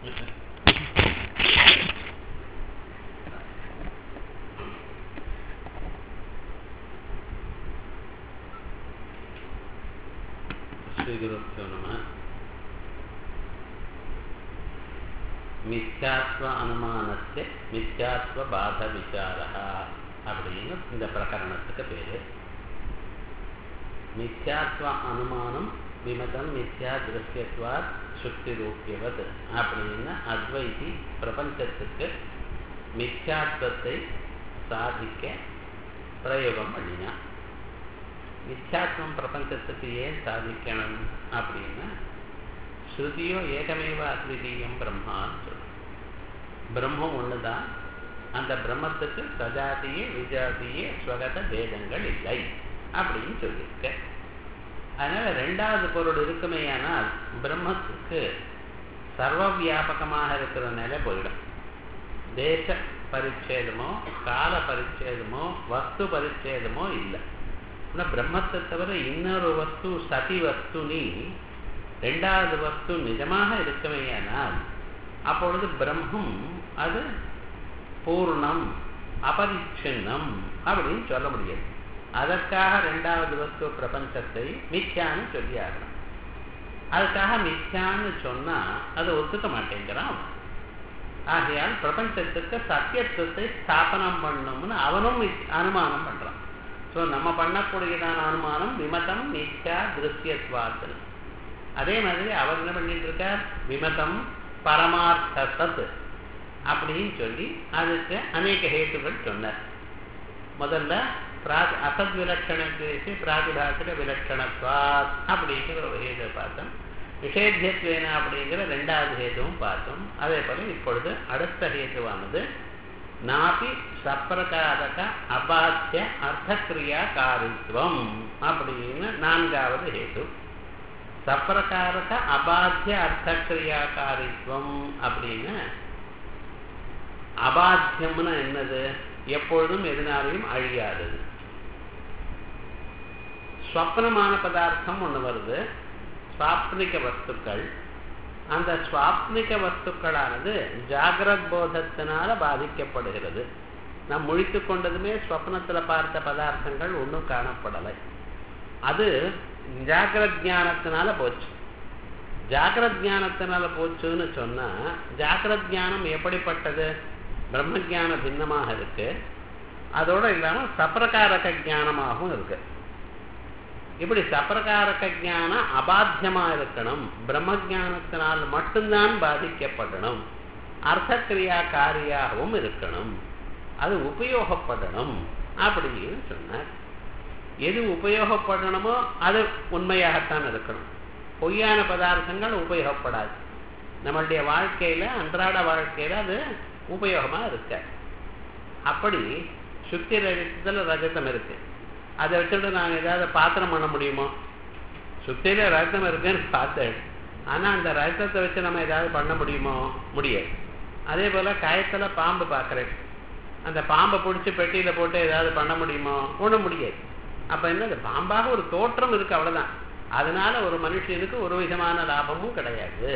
ஸ்ரீகுருப்போ நம மித்யாத்வ அனுமானத்தை மித்யாத்வ பாத விசாரா அப்படின்னு இந்த பிரகரணத்துக்கு பேரு மித்யாத்வ அனுமானம் விமதம் மித்யா திருஷ்யத்வாத் சுக்தி ரூபியவத் அப்படின்னு அத்வைதி பிரபஞ்சத்துக்கு மித்யாத்வத்தை சாதிக்க பிரயோகம் பண்ணினான் மித்யாத்வம் பிரபஞ்சத்துக்கு ஏன் சாதிக்கணும் அப்படின்னா ஸ்ருதியோ ஏகமேவ அத்விதீயம் பிரம்மான்னு சொல்லும் பிரம்மம் ஒன்று தான் அந்த பிரம்மத்துக்கு சஜாத்திய விஜாத்திய ஸ்வகத பேதங்கள் இல்லை அப்படின்னு சொல்லியிருக்க அதனால ரெண்டாவது பொருள் இருக்குமேயானால் பிரம்மத்துக்கு சர்வ வியாபகமாக இருக்கிற நிலை போயிடும் தேச பரிச்சேதமோ கால பரிச்சேதமோ வஸ்து பரிச்சேதமோ இல்லை ஆனால் பிரம்மத்தை தவிர இன்னொரு வஸ்து சதி வஸ்துனி ரெண்டாவது வஸ்து நிஜமாக இருக்கவேயானால் அப்பொழுது பிரம்மம் அது பூர்ணம் அபரிச்சின்னம் அப்படின்னு சொல்ல முடியாது அதற்காக ரெண்டாவது வஸ்து பிரபஞ்சத்தை மித்யான்னு சொல்லி ஆகணும் அதுக்காக மித்யான்னு சொன்னா அதை ஒத்துக்க மாட்டேங்கிறான் ஆகையால் பிரபஞ்சத்துக்கு சத்தியத்துவத்தை ஸ்தாபனம் பண்ணணும்னு அவனும் அனுமானம் பண்றான் ஸோ நம்ம பண்ணக்கூடியதான அனுமானம் விமதம் மித்யா திருஷ்யத்வாத்து அதே மாதிரி அவர் என்ன பண்ணிட்டு இருக்கார் விமதம் பரமார்த்த சத் அப்படின்னு சொல்லி அதுக்கு அநேக ஹேத்துகள் சொன்னார் முதல்ல பிராத் அசத் விலட்சணத்துக்கு பிராதிபாசிக விலட்சணத்வாத் அப்படிங்கிற ஒரு ஹேதை பார்த்தோம் நிஷேத்தியத்வேன அப்படிங்கிற ரெண்டாவது ஹேதுவும் பார்த்தோம் அதே போல இப்பொழுது அடுத்த ஹேதுவானது நாபி சப்பிரகாரக அபாத்திய அர்த்தக்கிரியா காரித்வம் அப்படின்னு நான்காவது ஹேது சப்பிரகாரக அபாத்திய அர்த்தக்கிரியாகாரித்வம் அப்படின்னு அபாத்தியம்னா என்னது எப்பொழுதும் எதனாலையும் அழியாதது ஸ்வப்னமான பதார்த்தம் ஒன்று வருது சுவாப்னிக வஸ்துக்கள் அந்த சுவாப்னிக வஸ்துக்களானது ஜாகிரத் போதத்தினால பாதிக்கப்படுகிறது நாம் முழித்து கொண்டதுமே ஸ்வப்னத்தில் பார்த்த பதார்த்தங்கள் ஒன்றும் காணப்படலை அது ஜாகிரத் ஜானத்தினால போச்சு ஜாகிரத் ஜானத்தினால போச்சுன்னு சொன்னா ஜாகிரத் ஜானம் எப்படிப்பட்டது பிரம்ம ஜான பின்னமாக இருக்கு அதோட இல்லாமல் சப்பிரகாரக ஜானமாகவும் இருக்கு இப்படி சப்பிரகாரக ஜான அபாத்தியமா இருக்கணும் பிரம்ம ஜானத்தினால் மட்டும்தான் பாதிக்கப்படணும் அர்த்தக்கிரியா காரியாகவும் இருக்கணும் அது உபயோகப்படணும் அப்படின்னு சொன்னார் எது உபயோகப்படணுமோ அது உண்மையாகத்தான் இருக்கணும் பொய்யான பதார்த்தங்கள் உபயோகப்படாது நம்மளுடைய வாழ்க்கையில அன்றாட வாழ்க்கையில அது உபயோகமா இருக்க அப்படி சுத்தி ரஜத்தில் ரஜதம் இருக்கு அதை வச்சுட்டு நாங்கள் ஏதாவது பாத்திரம் பண்ண முடியுமோ சுத்தியில ரஜதம் இருக்குன்னு பார்த்தேன் ஆனா அந்த ரஜதத்தை வச்சு நம்ம ஏதாவது பண்ண முடியுமோ முடியாது அதே போல காயத்துல பாம்பு பார்க்குறேன் அந்த பாம்பை பிடிச்சி பெட்டியில போட்டு ஏதாவது பண்ண முடியுமோ ஒன்றும் முடியாது அப்ப என்ன பாம்பாக ஒரு தோற்றம் இருக்கு அவ்வளவுதான் அதனால ஒரு மனுஷனுக்கு ஒரு விதமான லாபமும் கிடையாது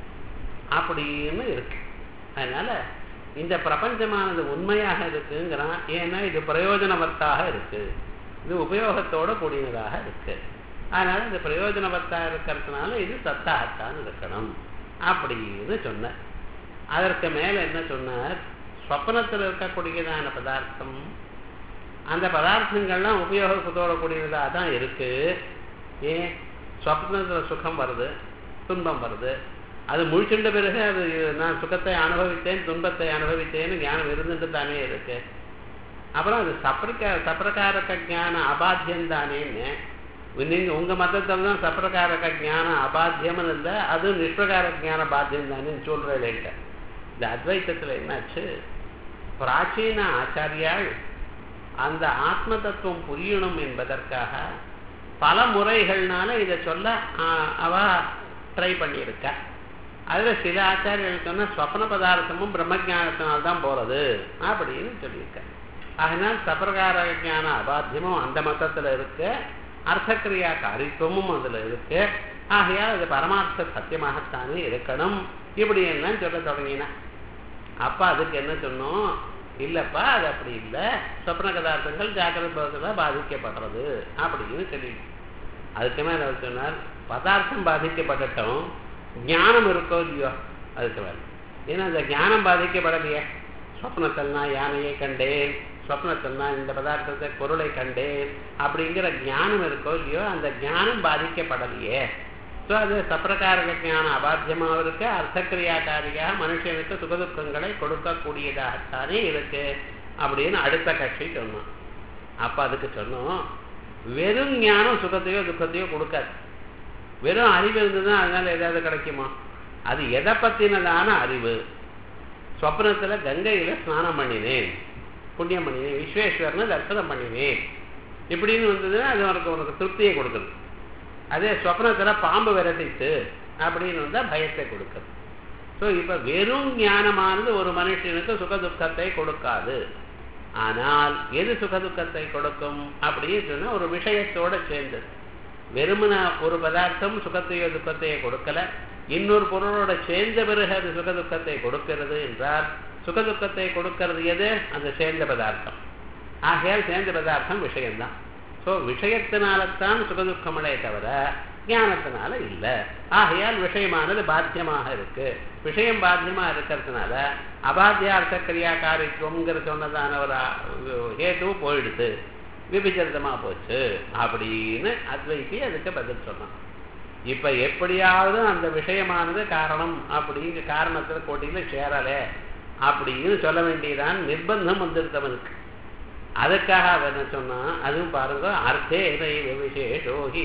அப்படின்னு இருக்கு அதனால இந்த பிரபஞ்சமானது உண்மையாக இருக்குங்கிறான் ஏன்னா இது பிரயோஜனவத்தாக இருக்கு இது உபயோகத்தோட கூடியதாக இருக்கு அதனால இந்த பிரயோஜனவத்தா இருக்கிறதுனால இது சத்தாகத்தான் இருக்கணும் அப்படின்னு சொன்ன அதற்கு மேல என்ன சொன்னார் ஸ்வப்னத்தில் இருக்கக்கூடியதான பதார்த்தம் அந்த பதார்த்தங்கள்லாம் உபயோகத்தோட கூடியதாக தான் இருக்கு ஏன் ஸ்வப்னத்தில் சுகம் வருது துன்பம் வருது அது முழிச்சுட்ட பிறகு அது நான் சுகத்தை அனுபவித்தேன் துன்பத்தை அனுபவித்தேன்னு ஞானம் இருந்துட்டு தானே இருக்கு அப்புறம் அது சப்ரக சப்ரகாரக ஜான அபாத்தியம் தானேன்னு நீங்க உங்க மதத்தில் தான் சப்ரகாரக ஜான அபாத்தியம்னு இல்லை அது நிஷ்பிரகார ஜான பாத்தியம் தானேன்னு சொல்றேன் இந்த அத்வைத்தத்தில் என்னாச்சு பிராச்சீன ஆச்சாரியால் அந்த ஆத்ம தத்துவம் புரியணும் என்பதற்காக பல முறைகள்னால இதை சொல்ல அவ ட்ரை பண்ணியிருக்க அதுல சில ஆச்சாரியர்கள் சொன்ன ஸ்வப்ன பதார்த்தமும் பிரம்மஜானத்தினால் தான் போறது அப்படின்னு சொல்லியிருக்க அதனால் சப்பிரகார ஜான அபாத்தியமும் அந்த மதத்துல இருக்கு அர்த்தக்கிரியா காரித்துவமும் அதுல இருக்கு ஆகையால் அது பரமார்த்த சத்தியமாகத்தானே இருக்கணும் இப்படி எல்லாம் சொல்ல தொடங்கினா அப்ப அதுக்கு என்ன சொன்னோம் இல்லப்பா அது அப்படி இல்லை சொப்ன கதார்த்தங்கள் ஜாக்கிரதை பாதிக்கப்படுறது அப்படின்னு சொல்லி அதுக்கு மேல அவர் சொன்னார் பதார்த்தம் பாதிக்கப்படட்டும் ஞானம் இருக்கோ இல்லையோ அதுக்கு மேல ஏன்னா அந்த ஞானம் பாதிக்கப்படலையே சொப்னத்தல்னா யானையை கண்டேன் சொப்னத்தல்னா இந்த பதார்த்தத்தை பொருளை கண்டேன் அப்படிங்கிற ஞானம் இருக்கோ இல்லையோ அந்த ஞானம் பாதிக்கப்படலையே ஸோ அது சப்பிரகாரக ஞானம் அபாத்தியமாகவும் இருக்கு அர்த்தக்கிரியாக்காரியாக மனுஷனுக்கு சுகதுக்கங்களை கொடுக்கக்கூடியதாகத்தானே இருக்கு அப்படின்னு அடுத்த கட்சி சொன்னோம் அப்ப அதுக்கு சொன்னோம் வெறும் ஞானம் சுகத்தையோ துக்கத்தையோ கொடுக்காது வெறும் அறிவு இருந்ததுன்னா அதனால ஏதாவது கிடைக்குமா அது எதை பத்தினதான அறிவு சொப்னத்துல கங்கையில ஸ்நானம் பண்ணினேன் புண்ணியம் பண்ணினேன் விஸ்வேஸ்வரனை தரிசனம் பண்ணினேன் இப்படின்னு வந்ததுன்னா அது உனக்கு உனக்கு திருப்தியை கொடுக்குது அதே சொப்னத்துல பாம்பு விரட்டிட்டு அப்படின்னு வந்தா பயத்தை கொடுக்குது ஸோ இப்ப வெறும் ஞானமானது ஒரு மனுஷனுக்கு சுகதுக்கத்தை கொடுக்காது ஆனால் எது சுகதுக்கத்தை கொடுக்கும் அப்படின்னு சொன்னா ஒரு விஷயத்தோட சேர்ந்தது வெறுமன ஒரு பதார்த்தம் சுகத்தையோ துக்கத்தையோ கொடுக்கல இன்னொரு பொருளோட சேர்ந்த பிறகு அது சுகதுக்கத்தை கொடுக்கிறது என்றால் சுகதுக்கத்தை கொடுக்கிறது எது அந்த சேர்ந்த பதார்த்தம் ஆகையால் சேர்ந்த பதார்த்தம் விஷயம்தான் ஸோ விஷயத்தினால்தான் சுகதுக்கமலே தவிர ஞானத்தினால இல்லை ஆகையால் விஷயமானது பாத்தியமாக இருக்கு விஷயம் பாத்தியமா இருக்கிறதுனால அபாத்தியார்த்த கிரியாக்காரித்துவங்கிற சொன்னதான ஒரு ஹேத்து போயிடுது விபிச்சரிதமா போச்சு அப்படின்னு அத்வைத்தி அதுக்கு பதில் சொன்னான் இப்ப எப்படியாவது அந்த விஷயமானது காரணம் அப்படிங்க காரணத்துல கோட்டியில சேரல அப்படின்னு சொல்ல வேண்டியதான் நிர்பந்தம் வந்துருத்தவனுக்கு அதுக்காக அவன் என்ன சொன்னா அதுவும் பாருங்க அர்த்தே நைவ விசேஷோஹி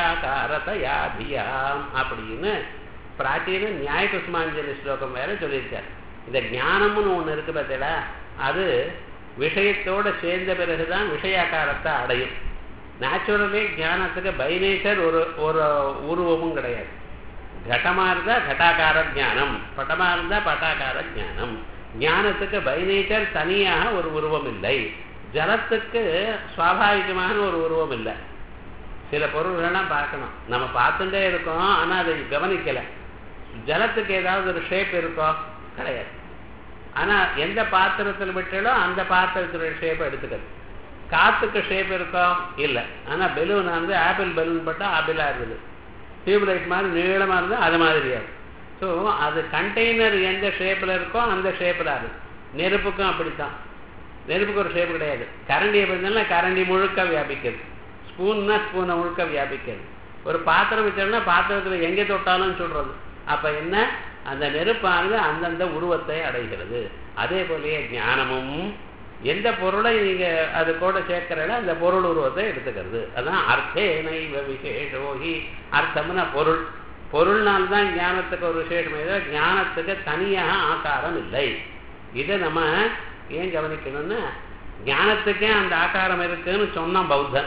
நிராகாரதையாதியாம் அப்படின்னு பிராச்சீன நியாய குஸ்மாஞ்சலி ஸ்லோகம் வேற சொல்லியிருக்கார் இந்த ஞானம்னு ஒண்ணு இருக்கு பார்த்தீங்களா அது விஷயத்தோட சேர்ந்த பிறகுதான் விஷயாக்காரத்தை அடையும் நேச்சுரலி ஞானத்துக்கு பை நேச்சர் ஒரு ஒரு உருவமும் கிடையாது கடமா இருந்தா கட்டாக்கார ஞானம் பட்டமா இருந்தா பட்டாக்கார ஞானம் ஞானத்துக்கு பை நேச்சர் தனியாக ஒரு உருவம் இல்லை ஜலத்துக்கு சுவாபாவிகமான ஒரு உருவம் இல்லை சில பொருள்கள்லாம் பார்க்கணும் நம்ம பார்த்துட்டே இருக்கோம் ஆனா அதை கவனிக்கல ஜலத்துக்கு ஏதாவது ஒரு ஷேப் இருக்கோ கிடையாது ஆனா எந்த பாத்திரத்தில் விட்டாலும் அந்த பாத்திரத்துடைய ஷேப்பை எடுத்துக்கிறது காத்துக்கு ஷேப் இருக்கோ இல்லை ஆனா பெலூன் வந்து ஆப்பிள் பெலூன் பட்டா ஆப்பிளா இருக்குது டியூப்லைட் மாதிரி நீளமா இருந்தா அது மாதிரியா ஸோ அது கண்டெய்னர் எந்த ஷேப்ல இருக்கோ அந்த ஷேப்ல இருக்கு நெருப்புக்கும் அப்படித்தான் நெருப்புக்கு ஒரு ஷேப் கிடையாது கரண்டியை பார்த்தீங்கன்னா கரண்டி முழுக்க வியாபிக்கிறது ஸ்பூன்னா ஸ்பூனை முழுக்க வியாபிக்கிறது ஒரு பாத்திரம் வச்சோம்னா பாத்திரத்துல எங்கே தொட்டாலும் சொல்றது அப்ப என்ன அந்த நெருப்பானது அந்தந்த உருவத்தை அடைகிறது அதே போலயே ஞானமும் எந்த பொருளை நீங்க அது கூட சேர்க்கிறல அந்த பொருள் உருவத்தை எடுத்துக்கிறது அதான் அர்த்தே நைவ விசேஷோகி அர்த்தம்னா பொருள் பொருள்னால்தான் ஞானத்துக்கு ஒரு விசேஷம் ஞானத்துக்கு தனியாக ஆகாரம் இல்லை இதை நம்ம ஏன் கவனிக்கணும்னா ஞானத்துக்கே அந்த ஆகாரம் இருக்குன்னு சொன்னான் பௌத்தன்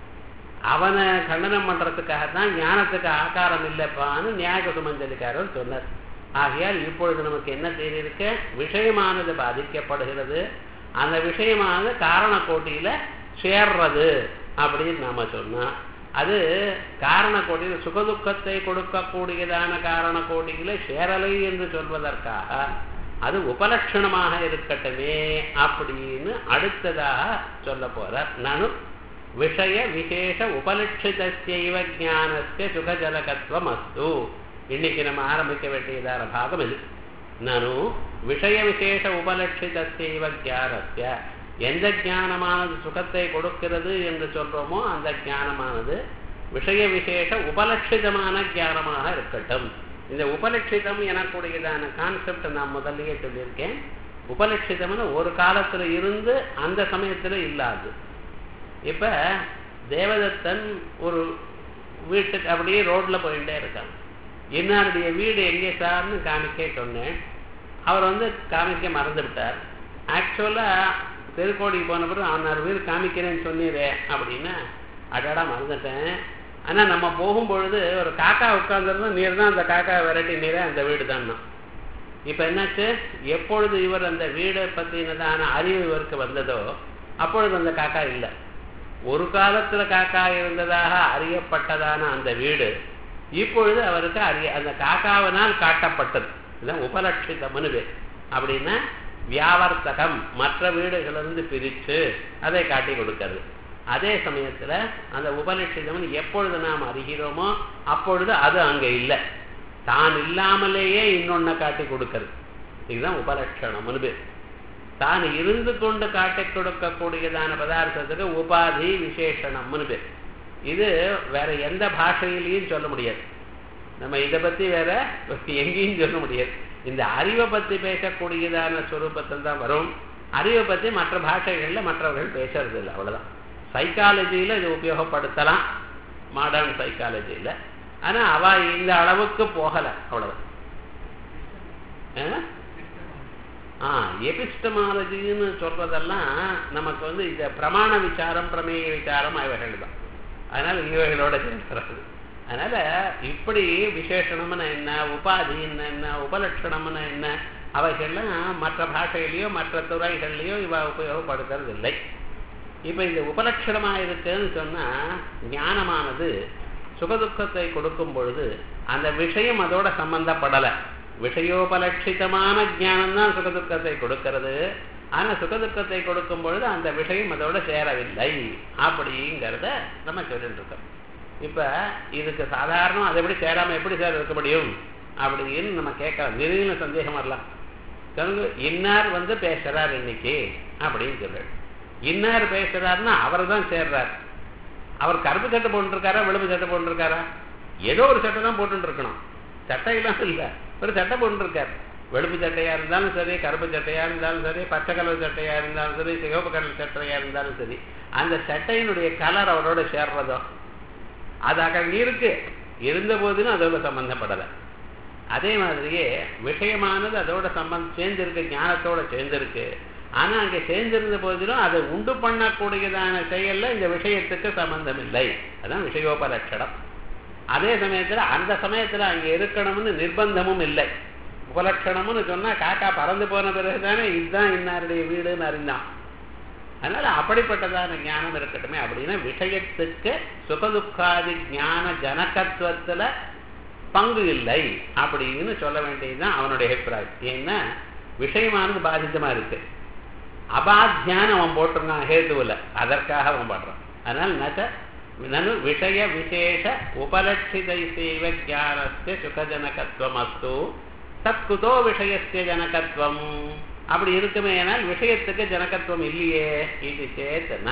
அவனை கண்டனம் பண்றதுக்காக தான் ஞானத்துக்கு ஆகாரம் இல்லைப்பான்னு நியாய சுமஞ்சலிக்காரர் சொன்னார் ஆகையால் இப்பொழுது நமக்கு என்ன தெரியிருக்கு விஷயமானது பாதிக்கப்படுகிறது அந்த விஷயமானது காரண கோட்டியில சேர்றது அப்படின்னு நாம சொன்னா அது காரண கோட்டியில சுகதுக்கத்தை கொடுக்கக்கூடியதான காரண கோட்டியில சேரலை என்று சொல்வதற்காக அது உபலட்சணமாக இருக்கட்டுமே அப்படின்னு அடுத்ததாக சொல்ல போறார் நானும் விஷய விசேஷ உபலட்சிதஸ்யைவ ஞானஸ்ய சுகஜலகத்துவம் அஸ்து இன்னைக்கு நம்ம ஆரம்பிக்க வேண்டியதான பாகம் இது நானு விஷய விசேஷ உபலட்சிதஸ்யைவ ஞானஸ்ய எந்த ஞானமானது சுகத்தை கொடுக்கிறது என்று சொல்றோமோ அந்த ஞானமானது விஷய விசேஷ உபலட்சிதமான ஞானமாக இருக்கட்டும் இந்த உபலட்சிதம் எனக்கூடியதான கான்செப்ட் நான் முதல்லயே சொல்லியிருக்கேன் உபலட்சிதம்னு ஒரு காலத்துல இருந்து அந்த சமயத்துல இல்லாது இப்ப தேவதத்தன் ஒரு வீட்டுக்கு அப்படியே ரோட்ல போயிட்டே இருக்கான் என்னுடைய வீடு எங்கே சார்னு காமிக்க சொன்னேன் அவர் வந்து காமிக்க மறந்து விட்டார் ஆக்சுவலா தெருக்கோடிக்கு போன பிறகு அவனார் வீடு காமிக்கிறேன்னு சொன்னீரே அப்படின்னா அடடா மறந்துட்டேன் ஆனா நம்ம போகும்பொழுது ஒரு காக்கா உட்கார்ந்துருந்தோம் நீர் தான் அந்த காக்கா விரட்டி நீரே அந்த வீடு தான் இப்ப என்னாச்சு எப்பொழுது இவர் அந்த வீடை பத்தினதான அறிவு இவருக்கு வந்ததோ அப்பொழுது அந்த காக்கா இல்லை ஒரு காலத்துல காக்கா இருந்ததாக அறியப்பட்டதான அந்த வீடு இப்பொழுது அவருக்கு அறிய அந்த காக்காவினால் காட்டப்பட்டது இதுதான் உபலட்சிதம்னு பேர் அப்படின்னா வியாவர்த்தகம் மற்ற வீடுகளிலிருந்து பிரித்து அதை காட்டி கொடுக்கிறது அதே சமயத்துல அந்த உபலட்சிதம் எப்பொழுது நாம் அறிகிறோமோ அப்பொழுது அது அங்க இல்லை தான் இல்லாமலேயே இன்னொன்ன காட்டி கொடுக்கிறது இதுதான் உபலட்சணம்னு பேர் தான் இருந்து கொண்டு காட்டி கொடுக்கக்கூடியதான பதார்த்தத்துக்கு உபாதி விசேஷணம்னு பேர் இது வேற எந்த பாஷையிலையும் சொல்ல முடியாது நம்ம இதை பத்தி வேற எங்கேயும் சொல்ல முடியாது இந்த அறிவை பத்தி பேசக்கூடியதான ஸ்வரூபத்தில் தான் வரும் அறிவை பத்தி மற்ற பாஷைகள்ல மற்றவர்கள் பேசுறது இல்லை அவ்வளவுதான் சைக்காலஜியில இது உபயோகப்படுத்தலாம் மாடர்ன் சைக்காலஜியில ஆனா அவ இந்த அளவுக்கு போகல அவ்வளவுதான் ஆ எபிஸ்டமாலஜின்னு சொல்றதெல்லாம் நமக்கு வந்து இந்த பிரமாண விசாரம் பிரமேய விசாரம் இவைகள் தான் அதனால இவைகளோட சேர்க்கிறது அதனால இப்படி விசேஷணம்னு என்ன உபாதின்னு என்ன உபலட்சணம்னு என்ன அவைகள்லாம் மற்ற பாஷையிலையோ மற்ற துறைகள்லையோ இவ உபயோகப்படுத்துறது இல்லை இப்ப இந்த உபலட்சணமா இருக்குன்னு சொன்னா ஞானமானது சுகதுக்கத்தை கொடுக்கும் பொழுது அந்த விஷயம் அதோட சம்பந்தப்படலை விஷயோபலட்சிதமான ஞானம் தான் சுகதுக்கத்தை கொடுக்கிறது ஆனா சுகதுக்கத்தை கொடுக்கும் பொழுது அந்த விஷயம் அதோட சேரவில்லை அப்படிங்கிறத நம்ம சொல்லிட்டு இருக்கோம் இப்ப இதுக்கு சாதாரணம் அதை எப்படி சேராம எப்படி சேர இருக்க முடியும் அப்படின்னு நம்ம கேட்கலாம் திடீர்னு சந்தேகம் வரலாம் இன்னார் வந்து பேசுறார் இன்னைக்கு அப்படின்னு சொல்றாரு இன்னார் பேசுறாருன்னா அவர் தான் சேர்றார் அவர் கருப்பு சட்டை போட்டுருக்காரா வெளுப்பு சட்டை போட்டுருக்காரா ஏதோ ஒரு சட்டை தான் போட்டு இருக்கணும் சட்டையெல்லாம் இல்லை ஒரு சட்டை போட்டுருக்காரு வெளுப்பு சட்டையா இருந்தாலும் சரி கருப்பு சட்டையா இருந்தாலும் சரி பச்சை கலர் சட்டையா இருந்தாலும் சரி சிவப்பு கலர் சட்டையா இருந்தாலும் சரி அந்த சட்டையினுடைய கலர் அவரோட சேர்றதோ அது அங்க இருக்கு இருந்த போதிலும் அதோட சம்பந்தப்படலை அதே மாதிரியே விஷயமானது அதோட சம்பந்தம் சேர்ந்திருக்கு ஞானத்தோட சேர்ந்திருக்கு ஆனா அங்க சேர்ந்திருந்த போதிலும் அதை உண்டு பண்ணக்கூடியதான செயல்ல இந்த விஷயத்துக்கு சம்பந்தம் இல்லை அதான் விஷயோபலட்சணம் அதே சமயத்துல அந்த சமயத்துல அங்க இருக்கணும்னு நிர்பந்தமும் இல்லை உபலட்சணம்னு சொன்னா காக்கா பறந்து போன பிறகுதானே இதுதான் இன்னாருடைய வீடுன்னு அறிந்தான் அதனால அப்படிப்பட்டதான ஞானம் இருக்கட்டுமே அப்படின்னா விஷயத்துக்கு சுகதுக்காதி ஞான ஜனகத்துவத்துல பங்கு இல்லை அப்படின்னு சொல்ல வேண்டியதுதான் அவனுடைய அபிப்பிராயம் ஏன்னா விஷயமானது பாதித்தமா இருக்கு அபாத்தியான்னு அவன் போட்டிருக்கான் ஹேதுவில் அதற்காக அவன் பாடுறான் அதனால் நச்ச நனு விஷய விசேஷ உபலட்சிதை செய்வ ஜானஸ்ய சுகஜனகத்துவம் அஸ்து தத்குதோ விஷயஸ்ய ஜனகத்துவம் அப்படி இருக்குமே ஆனால் விஷயத்துக்கு ஜனகத்துவம் இல்லையே இது சேத்தனா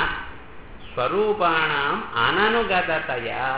ஸ்வரூபாணாம் அனனுகததையா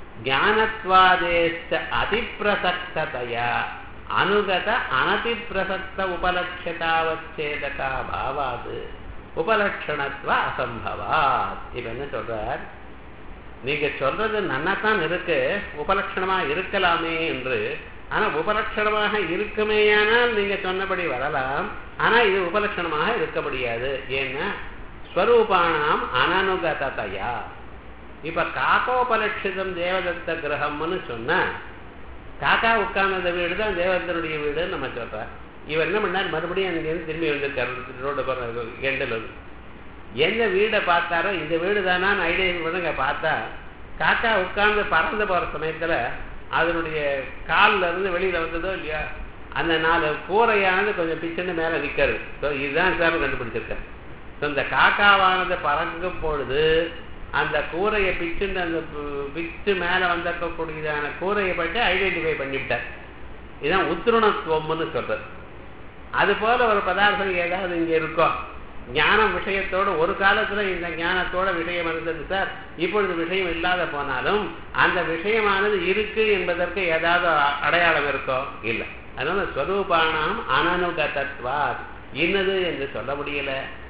ஞானத்வாதேஷ்ட அதிப்பிரசக்ததையா அனுகத அனதிப்பிரசக்த உபலட்சதாவச்சேதகா பாவாது உபலட்சணத்துவ அசம்பவாத் இப்ப என்ன சொல்றார் நீங்க சொல்றது நன்னாத்தான் இருக்கு உபலட்சணமா இருக்கலாமே என்று ஆனா உபலட்சணமாக இருக்குமேயானால் நீங்க சொன்னபடி வரலாம் ஆனா இது உபலட்சணமாக இருக்க முடியாது ஏன்னா ஸ்வரூபானாம் அனனுகததையா இப்ப காக்கோபலட்சிதம் தேவதத்த கிரகம்னு சொன்னா காக்கா உட்கார்ந்த வீடு தான் தேவதனுடைய வீடுன்னு நம்ம சொல்றோம் இவர் என்ன பண்ணார் மறுபடியும் அங்கிருந்து திரும்பி வந்திருக்காரு ரோடு போற எண்டில் வந்து எந்த வீடை பார்த்தாரோ இந்த வீடு தானான்னு ஐடியா பண்ணுங்க பார்த்தா காக்கா உட்கார்ந்து பறந்து போற சமயத்துல அதனுடைய காலில் இருந்து வெளியில வந்ததோ இல்லையா அந்த நாலு கூரையானது கொஞ்சம் பிச்சுன்னு மேல நிக்கிறது ஸோ இதுதான் சார் கண்டுபிடிச்சிருக்காரு ஸோ இந்த காக்காவானது பறக்கும் பொழுது அந்த கூரையை பிச்சுன்னு அந்த பிச்சு மேல வந்திருக்கக்கூடியதான கூரையை பற்றி ஐடென்டிஃபை பண்ணிவிட்டார் இதுதான் உத்ருணத்துவம்னு சொல்றது அது போல ஒரு பதார்த்தம் ஏதாவது இங்க இருக்கோ ஞானம் விஷயத்தோடு ஒரு காலத்துல இந்த ஞானத்தோட விஷயம் இருந்தது சார் இப்பொழுது விஷயம் இல்லாத போனாலும் அந்த விஷயமானது இருக்கு என்பதற்கு ஏதாவது அடையாளம் இருக்கோ இல்லை அதனால ஸ்வரூபானாம் அனனுகதத்வாத் இன்னது என்று சொல்ல முடியல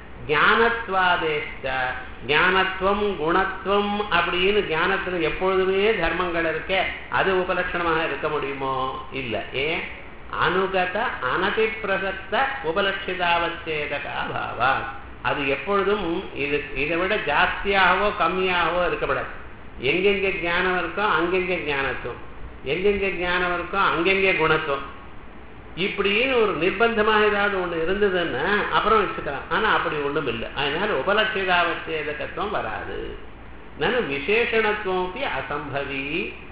ஞானத்வாதேஷ்ட ஞானத்துவம் குணத்துவம் அப்படின்னு ஞானத்துல எப்பொழுதுமே தர்மங்கள் இருக்க அது உபலட்சணமாக இருக்க முடியுமோ இல்லை ஏன் அனுகத அனதிப்பிரசக்த உபலட்சிதாவச்சேதகா பாவா அது எப்பொழுதும் இது இதை விட ஜாஸ்தியாகவோ கம்மியாகவோ இருக்கப்படாது எங்கெங்க ஞானம் இருக்கோ அங்கெங்க ஞானத்துவம் எங்கெங்க ஞானம் இருக்கோ அங்கெங்கே குணத்துவம் இப்படின்னு ஒரு நிர்பந்தமாக ஏதாவது ஒண்ணு இருந்ததுன்னா அப்புறம் வச்சுக்கலாம் ஆனா அப்படி ஒண்ணும் இல்லை அதனால உபலட்சிதாவச்சேதகத்துவம் வராது நான் விசேஷணத்துவம் அசம்பவி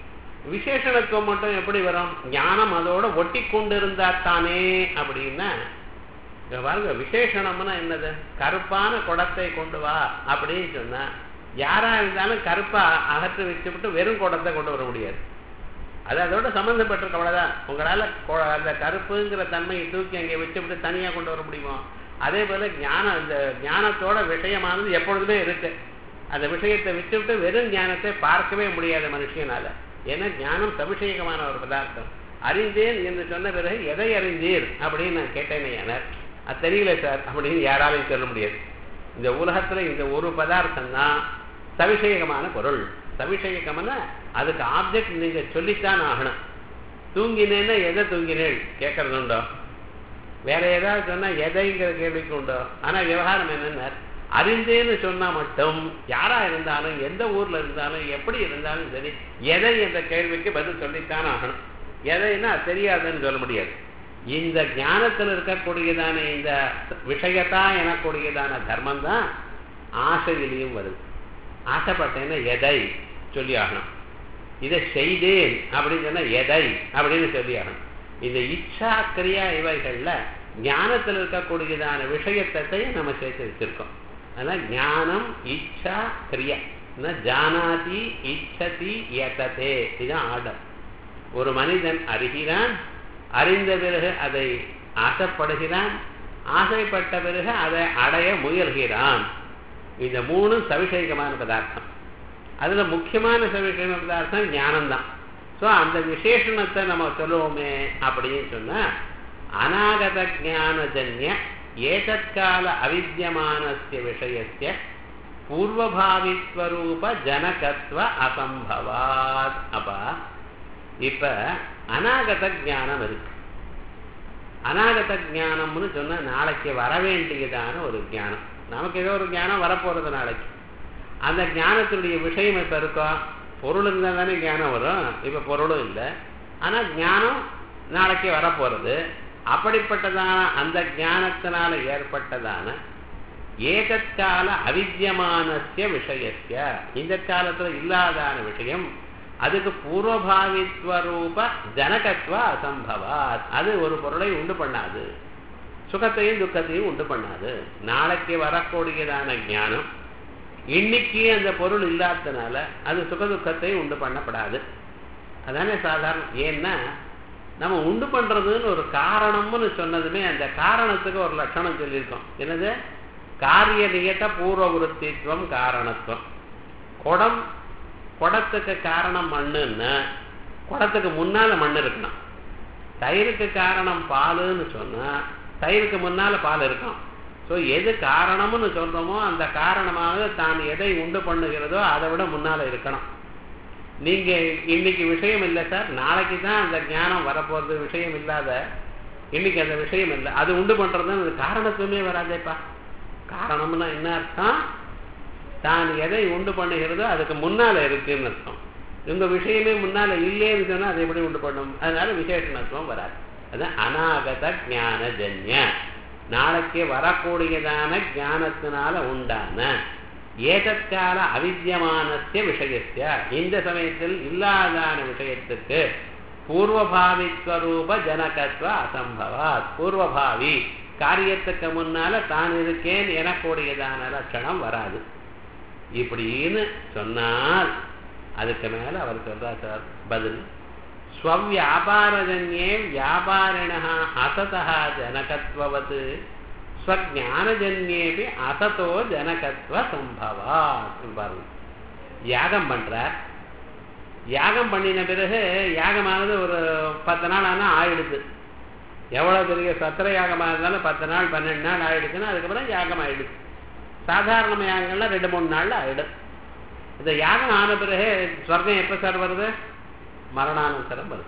விசேஷணத்துவம் மட்டும் எப்படி வரும் ஞானம் அதோட ஒட்டி கொண்டு இருந்தா தானே அப்படின்னா இங்க பாருங்க விசேஷணம்னா என்னது கருப்பான குடத்தை கொண்டு வா அப்படின்னு சொன்னா யாரா இருந்தாலும் கருப்பா அகற்றி வச்சுவிட்டு வெறும் குடத்தை கொண்டு வர முடியாது அது அதோட சம்பந்தப்பட்டிருக்க அவ்வளவுதான் உங்களால கொ- அந்த கருப்புங்கிற தன்மையை தூக்கி அங்கே வச்சுவிட்டு தனியா கொண்டு வர முடியுமோ அதே போல ஞானம் இந்த ஞானத்தோட விஷயமானது எப்பொழுதுமே இருக்கு அந்த விஷயத்தை விட்டுவிட்டு வெறும் ஞானத்தை பார்க்கவே முடியாத மனுஷனால ஏன்னா ஞானம் சபிஷேகமான ஒரு பதார்த்தம் அறிந்தேன் என்று சொன்ன பிறகு எதை அறிந்தீர் அப்படின்னு நான் கேட்டேனே யானர் அது தெரியல சார் அப்படின்னு யாராலையும் சொல்ல முடியாது இந்த உலகத்துல இந்த ஒரு பதார்த்தம் தான் சவிஷேகமான பொருள் சவிஷேகம்னா அதுக்கு ஆப்ஜெக்ட் நீங்க சொல்லித்தான் ஆகணும் தூங்கினேன்னா எதை தூங்கினேள் கேட்கறது உண்டோ வேற ஏதாவது சொன்னா எதைங்கிற கேள்விக்கு உண்டோ ஆனா விவகாரம் என்னன்னா அறிந்தேன்னு சொன்னா மட்டும் யாரா இருந்தாலும் எந்த ஊர்ல இருந்தாலும் எப்படி இருந்தாலும் சரி எதை என்ற கேள்விக்கு பதில் சொல்லித்தான் ஆகணும் எதைன்னா அது தெரியாதுன்னு சொல்ல முடியாது இந்த ஞானத்தில் இருக்கக்கூடியதான இந்த விஷயத்தா எனக்கூடியதான தர்மம் தான் ஆசையிலையும் வருது ஆசைப்பட்டேன்னா எதை சொல்லி ஆகணும் இதை செய்தேன் அப்படின்னு சொன்னா எதை அப்படின்னு சொல்லி ஆகணும் இந்த இச்சா கிரியா இவைகள்ல ஞானத்தில் இருக்கக்கூடியதான விஷயத்தை நம்ம சேர்த்து வச்சிருக்கோம் அதனால ஞானம் இச்சா கிரியா ஜானாதி இச்சதி யததே இதுதான் ஆர்டர் ஒரு மனிதன் அறிகிறான் அறிந்த பிறகு அதை ஆசைப்படுகிறான் ஆசைப்பட்ட பிறகு அதை அடைய முயல்கிறான் இந்த மூணும் சவிஷேகமான பதார்த்தம் அதுல முக்கியமான சவிஷேக பதார்த்தம் ஞானம்தான் ஸோ அந்த விசேஷணத்தை நம்ம சொல்லுவோமே அப்படின்னு சொன்னா அநாகத ஜானஜன்ய ஏதற்கால அவித்தியமானஸ்ய விஷயஸ்ய பூர்வபாவித்வரூப ஜனகத்வ அசம்பவாத் அப்பா இப்ப அநாகத ஞானம் இருக்கு அநாகத ஞானம்னு சொன்னா நாளைக்கு வர வேண்டியதான ஒரு ஞானம் நமக்கு ஏதோ ஒரு ஞானம் வரப்போறது நாளைக்கு அந்த ஞானத்தினுடைய விஷயம் இப்ப இருக்கோம் பொருள் இருந்தால் தானே ஞானம் வரும் இப்ப பொருளும் இல்லை ஆனா ஞானம் நாளைக்கு வரப்போறது அப்படிப்பட்டதான அந்த ஞானத்தினால ஏற்பட்டதான ஏகற்கால அவித்தியமானசிய விஷயத்திய இந்த காலத்துல இல்லாதான விஷயம் அதுக்கு பூர்வபாவித்வரூப ஜனகத்வ அசம்பவாத் அது ஒரு பொருளை உண்டு பண்ணாது சுகத்தையும் துக்கத்தையும் உண்டு பண்ணாது நாளைக்கு வரக்கூடியதான ஞானம் இன்னைக்கு அந்த பொருள் இல்லாததுனால அது சுகதுக்கத்தை உண்டு பண்ணப்படாது அதானே சாதாரணம் ஏன்னா நம்ம உண்டு பண்றதுன்னு ஒரு காரணம்னு சொன்னதுமே அந்த காரணத்துக்கு ஒரு லட்சணம் சொல்லியிருக்கோம் என்னது காரிய நியத்த பூர்வ விருத்தித்துவம் காரணத்துவம் குடம் குடத்துக்கு காரணம் மண்ணுன்னா குடத்துக்கு முன்னால மண் இருக்கணும் தயிருக்கு காரணம் பாலுன்னு சொன்னா தயிருக்கு முன்னால பால் இருக்கும் ஸோ எது காரணம்னு சொல்றோமோ அந்த காரணமாக தான் எதை உண்டு பண்ணுகிறதோ அதை விட முன்னால இருக்கணும் நீங்க இன்னைக்கு விஷயம் இல்லை சார் நாளைக்கு தான் அந்த ஞானம் வரப்போறது விஷயம் இல்லாத இன்னைக்கு அந்த விஷயம் இல்லை அது உண்டு பண்றது அது காரணத்துவமே வராதேப்பா காரணம்னா என்ன அர்த்தம் தான் எதை உண்டு பண்ணுகிறதோ அதுக்கு முன்னால இருக்குன்னு அர்த்தம் உங்க விஷயமே முன்னால இல்லைன்னு சொன்னா அதை எப்படி உண்டு பண்ணும் அதனால விசேஷணத்துவம் வராது அதான் அநாகத ஞானஜன்ய நாளைக்கு வரக்கூடியதான ஞானத்தினால உண்டான ஏதற்கால அவித்தியமானத்திய விஷயத்திய இந்த சமயத்தில் இல்லாதான விஷயத்துக்கு பூர்வபாவித்வரூப ஜனகத்வ அசம்பவாத் பூர்வபாவி காரியத்துக்கு முன்னால தான் இருக்கேன் எனக்கூடியதான லட்சணம் வராது இப்படின்னு சொன்னால் அதுக்கு மேல அவர் சொல்றார் சார் பதில் ஸ்வவியாபாரஜன்யே வியாபாரிண அசதா ஜனகத்வவத் ஸ்வஜானஜன்யேபி அசதோ ஜனகத்வ சம்பவா பாருங்க யாகம் பண்றார் யாகம் பண்ணின பிறகு யாகமானது ஒரு பத்து நாள் ஆனால் ஆயிடுது எவ்வளவு பெரிய சத்திர யாகமாக இருந்தாலும் பத்து நாள் பன்னெண்டு நாள் ஆயிடுச்சுன்னா அதுக்கப்புறம் யாகம் ஆயிடுது சாதாரண யாகங்கள்லாம் ரெண்டு மூணு நாள்ல ஆயிடும் இந்த யாகம் ஆன பிறகு ஸ்வர்க்கம் எப்ப சார் வருது மரணானந்தரம் வருது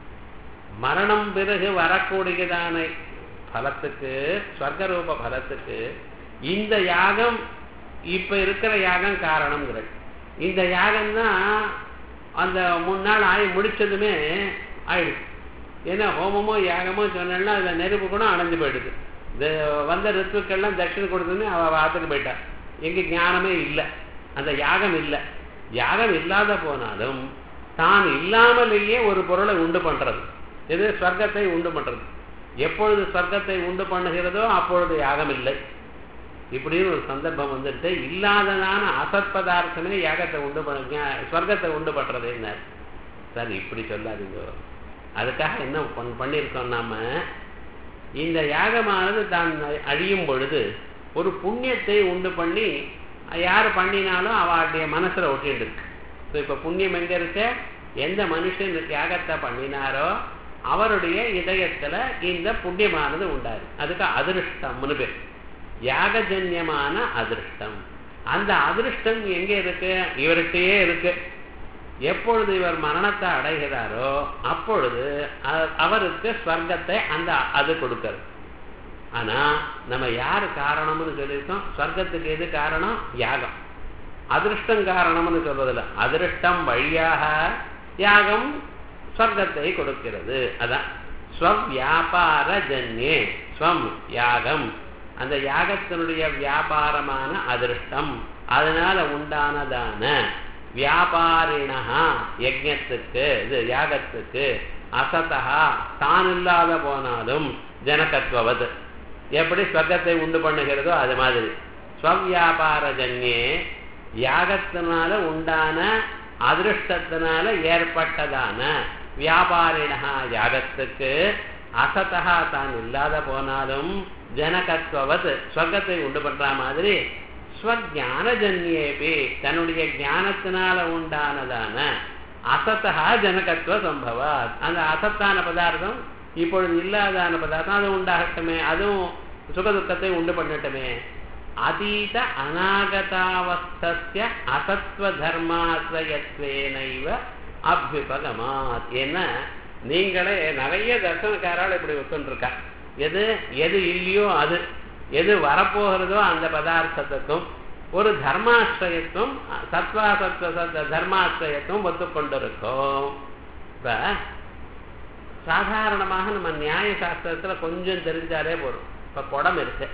மரணம் பிறகு வரக்கூடியதான பலத்துக்கு ஸ்வர்கரூப பலத்துக்கு இந்த யாகம் இப்ப இருக்கிற யாகம் காரணம்ங்கிறது இந்த யாகம் தான் அந்த மூணு நாள் ஆகி முடிச்சதுமே ஆயிடுச்சு ஏன்னா ஹோமமோ யாகமோ சொன்னா அதுல நெருப்பு கூட அணைஞ்சு போயிடுது இந்த வந்த ரித்துக்கெல்லாம் தட்சிணை கொடுத்ததுமே அவ ஆத்துக்கு போயிட்டா எங்க ஞானமே இல்லை அந்த யாகம் இல்லை யாகம் இல்லாத போனாலும் தான் இல்லாமலேயே ஒரு பொருளை உண்டு பண்றது இது ஸ்வர்க்கத்தை உண்டு பண்றது எப்பொழுது ஸ்வர்க்கத்தை உண்டு பண்ணுகிறதோ அப்பொழுது யாகம் இல்லை இப்படின்னு ஒரு சந்தர்ப்பம் வந்துட்டு இல்லாததான அசத் பதார்த்தமே யாகத்தை உண்டு பண்ண ஸ்வர்க்கத்தை உண்டு பண்றது என்ன சார் இப்படி சொல்லாதீங்க அதுக்காக என்ன பண் பண்ணியிருக்கோம் நாம இந்த யாகமானது தான் அழியும் பொழுது ஒரு புண்ணியத்தை உண்டு பண்ணி யார் பண்ணினாலும் அவளுடைய மனசுல ஒட்டிட்டு இருக்கு ஸோ இப்போ புண்ணியம் எங்க இருக்கு எந்த மனுஷன் யாகத்தை பண்ணினாரோ அவருடைய இதயத்துல இந்த புண்ணியமானது உண்டாரு அதுக்கு அதிருஷ்டம்னு பேர் யாகஜன்யமான அதிருஷ்டம் அந்த அதிருஷ்டம் எங்க இருக்கு இவர்கிட்டயே இருக்கு எப்பொழுது இவர் மரணத்தை அடைகிறாரோ அப்பொழுது அவருக்கு ஸ்வர்க்கத்தை அந்த அது கொடுக்கிறது ஆனா நம்ம யாரு காரணம்னு சொல்லியிருக்கோம் ஸ்வர்க்கத்துக்கு எது காரணம் யாகம் அதிருஷ்டம் காரணம்னு சொல்றதில்ல அதிருஷ்டம் வழியாக யாகம் ஸ்வர்க்கத்தை கொடுக்கிறது அதான் ஸ்வவியாபார ஜன்யே ஸ்வம் யாகம் அந்த யாகத்தினுடைய வியாபாரமான அதிருஷ்டம் அதனால உண்டானதான வியாபாரிணா யஜத்துக்கு இது யாகத்துக்கு அசதா தான் இல்லாத போனாலும் ஜனகத்வது எப்படி ஸ்வர்க்கத்தை உண்டு பண்ணுகிறதோ அது மாதிரி ஸ்வவியாபார ஜன்யே யாகத்தினால உண்டான அதிருஷ்டத்தினால ஏற்பட்டதான வியாபாரிணா யாகத்துக்கு அசதா தான் இல்லாத போனாலும் ஜனகத்வது ஸ்வர்க்கத்தை உண்டு பண்ற மாதிரி ஸ்வஜானஜன்யேபி தன்னுடைய ஞானத்தினால உண்டானதான அசத்தா ஜனகத்துவ சம்பவா அந்த அசத்தான பதார்த்தம் இப்பொழுது இல்லாதான பதார்த்தம் அது உண்டாகட்டுமே அதுவும் சுகதுக்கத்தை உண்டு பண்ணட்டுமே அதீத அநாகதாவஸ்திய அசத்வ தர்மாசிரயத்வேனைவ அபியுபகமாத் ஏன்னா நீங்களே நிறைய தர்சனக்காரால் இப்படி ஒத்துருக்கா எது எது இல்லையோ அது எது வரப்போகிறதோ அந்த பதார்த்தத்துக்கும் ஒரு தர்மாசிரயத்துவம் சத்வா சத்வ சத்த தர்மாசிரயத்துவம் ஒத்துக்கொண்டிருக்கும் இப்ப சாதாரணமாக நம்ம நியாய சாஸ்திரத்துல கொஞ்சம் தெரிஞ்சாலே போறோம் இப்ப குடம் இருக்கு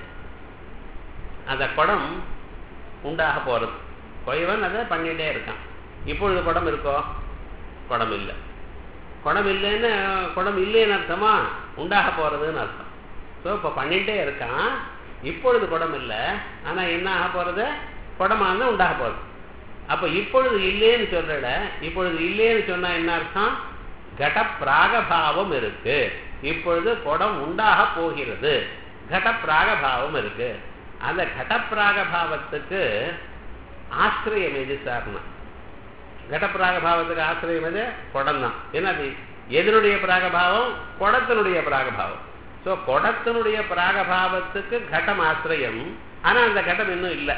அந்த குடம் உண்டாக போறது கொய்வன் அதை பண்ணிட்டே இருக்கான் இப்பொழுது குடம் இருக்கோ குடம் இல்லை குடம் இல்லைன்னு குடம் இல்லைன்னு அர்த்தமா உண்டாக போறதுன்னு அர்த்தம் ஸோ இப்போ பண்ணிட்டே இருக்கான் இப்பொழுது குடம் இல்லை ஆனா என்ன ஆக போறது குடமானது உண்டாக போறது அப்ப இப்பொழுது இல்லைன்னு சொல்றல இப்பொழுது இல்லைன்னு சொன்னா என்ன அர்த்தம் கட பிராகபாவம் இருக்கு இப்பொழுது குடம் உண்டாக போகிறது கட பிராகபாவம் இருக்கு அந்த கட பிராகபாவத்துக்கு ஆசிரியம் எது சார்னா கடப்பிராகபாவத்துக்கு ஆசிரியம் எது குடம் தான் ஏன்னா அது எதனுடைய பிராகபாவம் குடத்தினுடைய பிராகபாவம் ஸோ குடத்தினுடைய பிராகபாவத்துக்கு கடம் ஆசிரியம் ஆனா அந்த கடம் இன்னும் இல்லை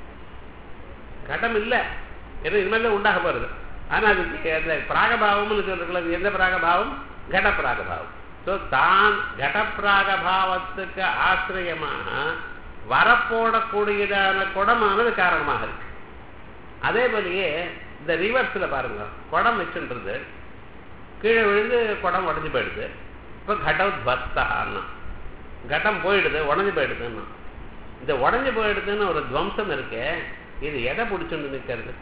கடம் இல்லை ஏன்னா இனிமேல் உண்டாக போறது ஆனா அதுக்கு அந்த பிராகபாவம்னு சொல்றது எந்த பிராகபாவம் கட பிராகபாவம் ஸோ தான் கடப்பிராகபாவத்துக்கு ஆசிரியமாக வரப்போடக்கூடியதான குடமானது காரணமாக இருக்கு அதே போலயே இந்த ரிவர்ஸ்ல பாருங்க குடம் வச்சுன்றது கீழே விழுந்து குடம் உடஞ்சி போயிடுது இப்போ கடவுத்வஸ்தான்னா கட்டம் போயிடுது உடஞ்சி போயிடுதுன்னா இந்த உடஞ்சி போயிடுதுன்னு ஒரு துவம்சம் இருக்கு இது எதை பிடிச்சுட்டு நிற்கிறது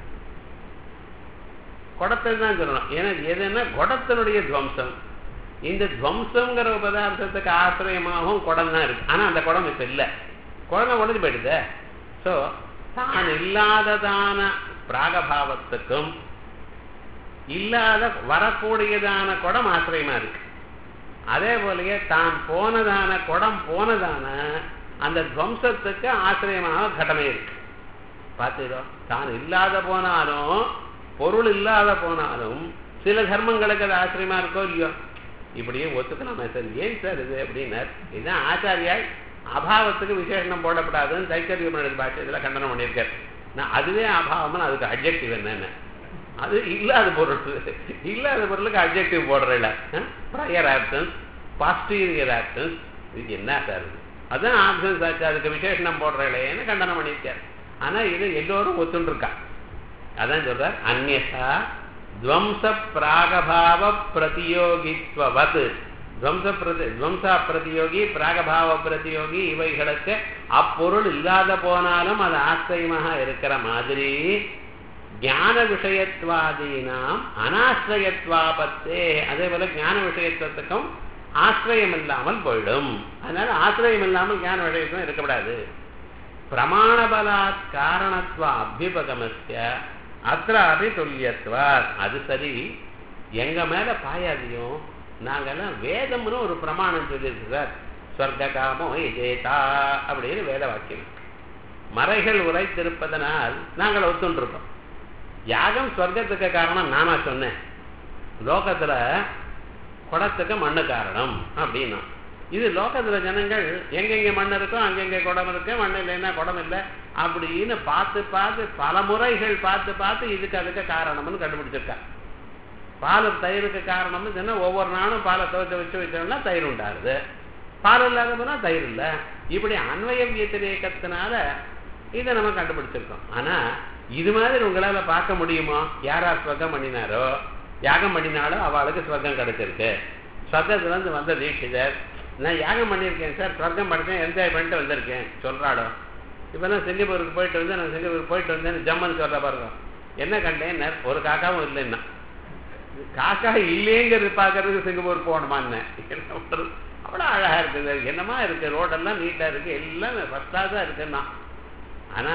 குடத்தை தான் சொல்லணும் ஏன்னா எதுன்னா குடத்தினுடைய துவம்சம் இந்த துவம்சங்கிற பதார்த்தத்துக்கு ஆசிரியமாகவும் குடம் தான் இருக்கு ஆனா அந்த குடம் இப்ப இல்லை குழந்தை உடஞ்சி போயிடுது ஸோ தான் இல்லாததான பிராகபாவத்துக்கும் இல்லாத வரக்கூடியதான குடம் ஆசிரியமா இருக்கு அதே போலயே தான் போனதான குடம் போனதான அந்த துவம்சத்துக்கு ஆசிரியமாக கடமை இருக்கு பார்த்தீரோ தான் இல்லாத போனாலும் பொருள் இல்லாத போனாலும் சில தர்மங்களுக்கு அது ஆசிரியமா இருக்கோ இல்லையோ இப்படியே ஒத்துக்கலாமே சார் ஏன் சார் இது அப்படின்னார் இதுதான் ஆச்சாரியால் அபாவத்துக்கு விசேஷனம் போடப்படாதுன்னு தைத்தரிய பாஷ்யத்தில் கண்டனம் பண்ணியிருக்காரு நான் அதுவே அபாவம்னு அதுக்கு அப்ஜெக்டிவ் என்னென்ன அது இல்லாத பொருள் இல்லாத பொருளுக்கு அப்ஜெக்டிவ் போடுறல ப்ரையர் ஆப்சன்ஸ் பாஸ்டீரியர் ஆப்சன்ஸ் இது என்ன சார் இது அதுதான் ஆப்சன்ஸ் ஆச்சு அதுக்கு விசேஷனம் போடுறேன்னு கண்டனம் பண்ணியிருக்காரு ஆனா இது எல்லோரும் ஒத்துருக்கா அதான் சொல்றார் அந்நா துவம்ச பிராகபாவ பிரதியோகித்வத் துவம்ச பிரதி துவம்சா பிரதியோகி பிராகபாவ பிரதியோகி இவைகளுக்கு அப்பொருள் இல்லாத போனாலும் அது ஆசிரியமாக இருக்கிற மாதிரி ஞான விஷயத்வாதீனாம் அனாசிரயத்வாபத்தே அதே போல ஞான விஷயத்துவத்துக்கும் ஆசிரியம் இல்லாமல் போயிடும் அதனால ஆசிரியம் இல்லாமல் ஞான விஷயத்துவம் இருக்கக்கூடாது பிரமாணபலாத் காரணத்துவ அபியுபகமஸ்ய அத்திராபி துல்லியத்வாத் அது சரி எங்க மேல பாயாதியும் நாங்கெல்லாம் வேதம்னு ஒரு பிரமாணம் சொல்லியிருக்கு சார் ஸ்வர்க காமோ இதேதா அப்படின்னு வேத வாக்கியம் மறைகள் உரைத்திருப்பதனால் நாங்கள் ஒத்துண்டிருக்கோம் யாகம் ஸ்வர்க்கத்துக்கு காரணம் நானா சொன்னேன் லோகத்துல குடத்துக்கு மண்ணு காரணம் அப்படின்னா இது லோகத்துல ஜனங்கள் எங்கெங்க மண் இருக்கோ அங்கெங்க குடம் இருக்கு மண் இல்லைன்னா குடம் இல்லை அப்படின்னு பார்த்து பார்த்து பல முறைகள் பார்த்து பார்த்து இதுக்கு அதுக்கு காரணம்னு கண்டுபிடிச்சிருக்காங்க பால் தயிருக்கு காரணம்னு சொன்னா ஒவ்வொரு நாளும் பாலை துவைச்சு வச்சு வச்சோம்னா தயிர் உண்டாருது பால் இல்லாத போனா தயிர் இல்லை இப்படி அன்வய வியத்திரேக்கத்தினால இதை நம்ம கண்டுபிடிச்சிருக்கோம் ஆனா இது மாதிரி உங்களால பார்க்க முடியுமோ யாரா ஸ்வர்க்கம் பண்ணினாரோ யாகம் பண்ணினாலோ அவளுக்கு ஸ்வர்க்கம் கிடைச்சிருக்கு ஸ்வர்க்கத்துல இருந்து வந்த தீட்சிதர் நான் யாகம் பண்ணியிருக்கேன் சார் ஸ்வர்க்கம் படித்தேன் என்ஜாய் பண்ணிட்டு வந்திருக்கேன் சொல்றாளோ இப்பதான் சிங்கப்பூருக்கு போயிட்டு வந்து நான் சிங்கப்பூருக்கு போயிட்டு வந்தேன் ஜம்மன் சொல்ற பாருங்க என்ன கண்டேன் ஒரு காக்காவும் இல்லைன்னா காக்கா இல்லைங்கிறது பார்க்கறதுக்கு சிங்கப்பூர் போகணுமான்னு என்ன பண்றது அவ்வளோ அழகா இருக்குது என்னமா இருக்கு ரோடெல்லாம் நீட்டா இருக்கு எல்லாம் ஃபர்ஸ்ட் கிளாஸா இருக்குன்னா ஆனா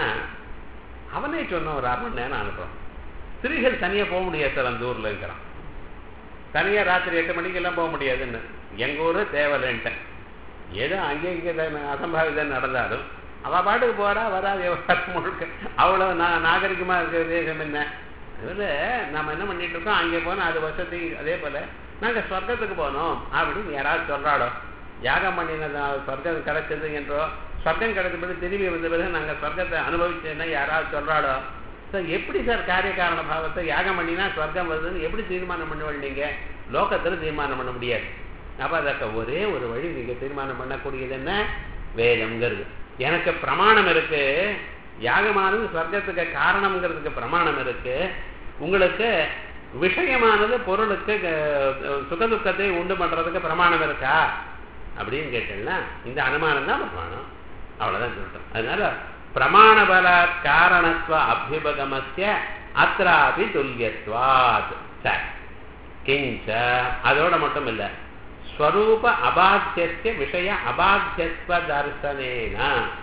அவனே சொன்ன ஒரு அரை மணி நேரம் அனுப்புறோம் ஸ்திரீகள் தனியா போக முடியாது சார் அந்த ஊர்ல இருக்கிறான் தனியா ராத்திரி எட்டு மணிக்கு எல்லாம் போக முடியாதுன்னு எங்க ஊரு தேவலைன்ட்டேன் ஏதோ அங்கே இங்கே அசம்பாவிதம் நடந்தாலும் அவ பாட்டுக்கு போறா வரா விவகாரம் முழுக்க அவ்வளவு நான் நாகரிகமா இருக்கிற தேசம் என்ன அதில் நம்ம என்ன பண்ணிட்டு இருக்கோம் அங்கே போனோம் அது வசதி அதே போல நாங்க சொர்க்கத்துக்கு போனோம் அப்படின்னு யாராவது சொல்றாளோ யாகம் பண்ணினது சொர்க்கம் கிடைச்சது என்றோ சொர்க்கம் கிடைச்ச பிறகு திரும்பி வந்த பிறகு நாங்க சொர்க்கத்தை அனுபவிச்சேன்னா யாராவது சொல்றாளோ சார் எப்படி சார் காரிய காரண பாவத்தை யாகம் பண்ணினா சொர்க்கம் வருதுன்னு எப்படி தீர்மானம் பண்ண நீங்க லோகத்துல தீர்மானம் பண்ண முடியாது அப்ப அதற்கு ஒரே ஒரு வழி நீங்க தீர்மானம் பண்ணக்கூடியது என்ன வேதம்ங்கிறது எனக்கு பிரமாணம் இருக்கு யாகமானது சொர்க்கத்துக்கு காரணம்ங்கிறதுக்கு பிரமாணம் இருக்கு உங்களுக்கு விஷயமானது பொருளுக்கு சுகதுக்கத்தை உண்டு பண்றதுக்கு பிரமாணம் இருக்கா அப்படின்னு கேட்டீங்கன்னா இந்த அனுமானம் தான் பிரமாணம் அவ்வளவுதான் சொல்றோம் அதனால பிரமாண பல காரணத்துவ அபியுபகமத்திய அத்ராபி துல்லியத்வாத் சரி கிஞ்ச அதோட மட்டும் இல்ல ஸ்வரூப அபாத்திய விஷய அபாத்தியத்துவ தர்சனேன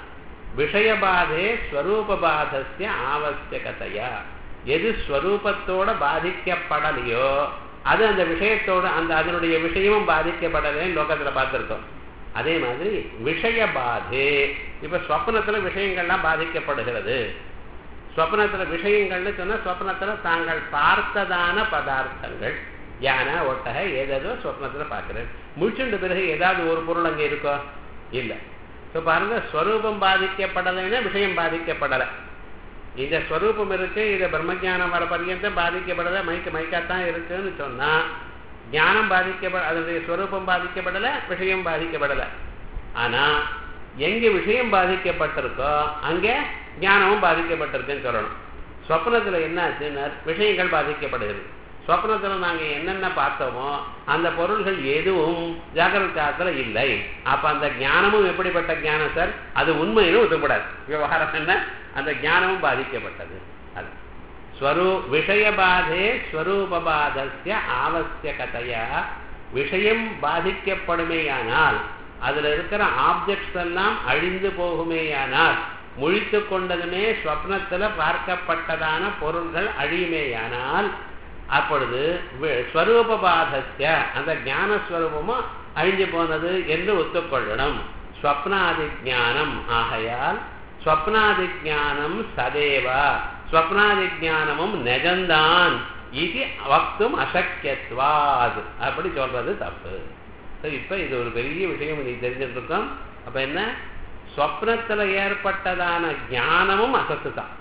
விஷயபாதே ஸ்வரூபபாதஸ்ய ஆவசியகதையா எது ஸ்வரூபத்தோட பாதிக்கப்படலையோ அது அந்த விஷயத்தோட அந்த அதனுடைய விஷயமும் பாதிக்கப்படலைன்னு லோகத்துல பார்த்திருக்கோம் அதே மாதிரி விஷய பாதே இப்ப ஸ்வப்னத்துல விஷயங்கள்லாம் பாதிக்கப்படுகிறது ஸ்வப்னத்துல விஷயங்கள்னு சொன்னா ஸ்வப்னத்துல தாங்கள் பார்த்ததான பதார்த்தங்கள் யானை ஒட்டக ஏதேதோ ஸ்வப்னத்துல பார்க்கிறேன் முழிச்சுண்டு பிறகு ஏதாவது ஒரு பொருள் அங்க இருக்கோ இல்லை இப்போ பாருங்க ஸ்வரூபம் பாதிக்கப்படலைன்னா விஷயம் பாதிக்கப்படலை இந்த ஸ்வரூபம் இருக்கு இது பிரம்மஜானம் வர பர்யந்தம் பாதிக்கப்படலை மைக்க மைக்காத்தான் இருக்குன்னு சொன்னா ஞானம் பாதிக்கப்பட அதனுடைய ஸ்வரூபம் பாதிக்கப்படலை விஷயம் பாதிக்கப்படலை ஆனா எங்க விஷயம் பாதிக்கப்பட்டிருக்கோ அங்கே ஞானமும் பாதிக்கப்பட்டிருக்குன்னு சொல்லணும் சொப்னத்துல என்ன ஆச்சுன்னா விஷயங்கள் பாதிக்கப்படுகிறது சொப்னத்துல நாங்க என்னென்ன பார்த்தோமோ அந்த பொருள்கள் எதுவும் ஜாகிரத காலத்துல இல்லை அப்ப அந்த ஞானமும் எப்படிப்பட்ட ஞானம் சார் அது உண்மையிலும் ஒத்துக்கூடாது விவகாரம் என்ன அந்த ஞானமும் பாதிக்கப்பட்டது அது ஸ்வரூ விஷயபாதே ஸ்வரூபபாதஸ்ய ஆவசியகதையா விஷயம் பாதிக்கப்படுமேயானால் அதுல இருக்கிற ஆப்ஜெக்ட்ஸ் எல்லாம் அழிந்து போகுமேயானால் முழித்து கொண்டதுமே ஸ்வப்னத்துல பார்க்கப்பட்டதான பொருள்கள் அழியுமேயானால் அப்பொழுது ஸ்வரூபபாதஸ்ய அந்த ஞானஸ்வரூபமும் அழிஞ்சு போனது என்று ஒத்துக்கொள்ளணும் ஸ்வப்னாதி ஞானம் ஆகையால் ஸ்வப்னாதி ஞானம் சதேவா ஸ்வப்னாதி ஞானமும் நெஜந்தான் இது வக்தும் அசக்கியத்வாத் அப்படி சொல்றது தப்பு இப்ப இது ஒரு பெரிய விஷயம் நீ தெரிஞ்சுட்டு இருக்கோம் அப்ப என்ன ஸ்வப்னத்துல ஏற்பட்டதான ஞானமும் அசத்து தான்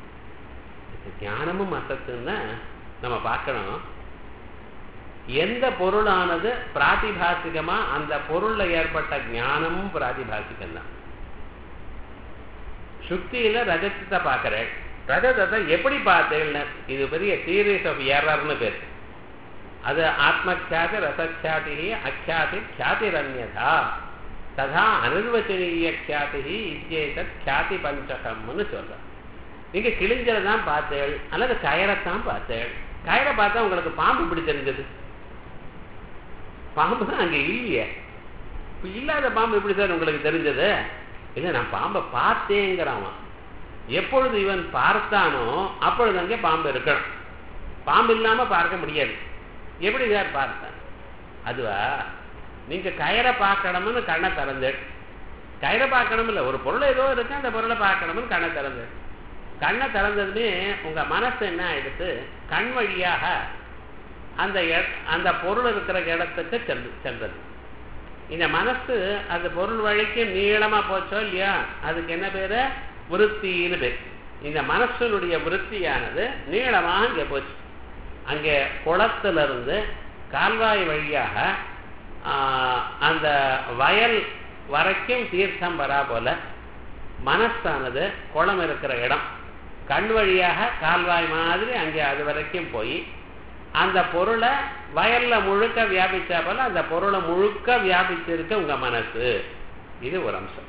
ஞானமும் அசத்துன்னா நம்ம பார்க்கணும் எந்த பொருளானது பிராதிபாசிகமா அந்த பொருள்ல ஏற்பட்ட ஞானமும் பிராதிபாசிகம் தான் சுத்தியில ரஜத்தை பார்க்கிறேன் ரஜதத்தை எப்படி பார்த்தேன்னு இது பெரிய சீரீஸ் ஆஃப் எரர்னு பேர் அது ஆத்மக்யாதி ரசக்யாதி அக்யாதி கியாதிரன்யதா ததா அனிர்வச்சனீய கியாதி இத்தியேதத் கியாதி பஞ்சகம்னு சொல்ற நீங்க கிழிஞ்சலை தான் பார்த்தேள் அல்லது கயரைத்தான் பார்த்தேள் கயரை பார்த்தா உங்களுக்கு பாம்பு இப்படி தெரிஞ்சது பாம்பு தான் அங்க இல்லையே இப்ப இல்லாத பாம்பு எப்படி சார் உங்களுக்கு தெரிஞ்சது இல்லை நான் பாம்பை பார்த்தேங்கிறான் எப்பொழுது இவன் பார்த்தானோ அப்பொழுது அங்கே பாம்பு இருக்கணும் பாம்பு இல்லாம பார்க்க முடியாது எப்படி சார் பார்த்தான் அதுவா நீங்க கயரை பார்க்கணும்னு கண்ணை திறந்து கயிறை பார்க்கணும் இல்லை ஒரு பொருள் ஏதோ இருக்கு அந்த பொருளை பார்க்கணும்னு கண்ணை திறந்து கண்ணை திறந்ததுமே உங்க மனசு என்ன ஆயிடுத்து கண் வழியாக அந்த இட- அந்த பொருள் இருக்கிற இடத்துக்கு சென்று சென்றது இந்த மனசு அந்த பொருள் வழிக்கு நீளமா போச்சோ இல்லையா அதுக்கு என்ன பேரு விருத்தின்னு பேர் இந்த மனசனுடைய விருத்தியானது நீளமா இங்க போச்சு அங்கே குளத்துல இருந்து கால்வாய் வழியாக ஆஹ், அந்த வயல் வரைக்கும் தீர்த்தம் வரா போல மனசானது குளம் இருக்கிற இடம் கண் வழியாக கால்வாய் மாதிரி அங்கே அது வரைக்கும் போய் அந்த பொருளை வயல்ல முழுக்க வியாபிச்சா போல அந்த பொருளை முழுக்க வியாபிச்சிருக்க உங்க மனசு இது ஒரு அம்சம்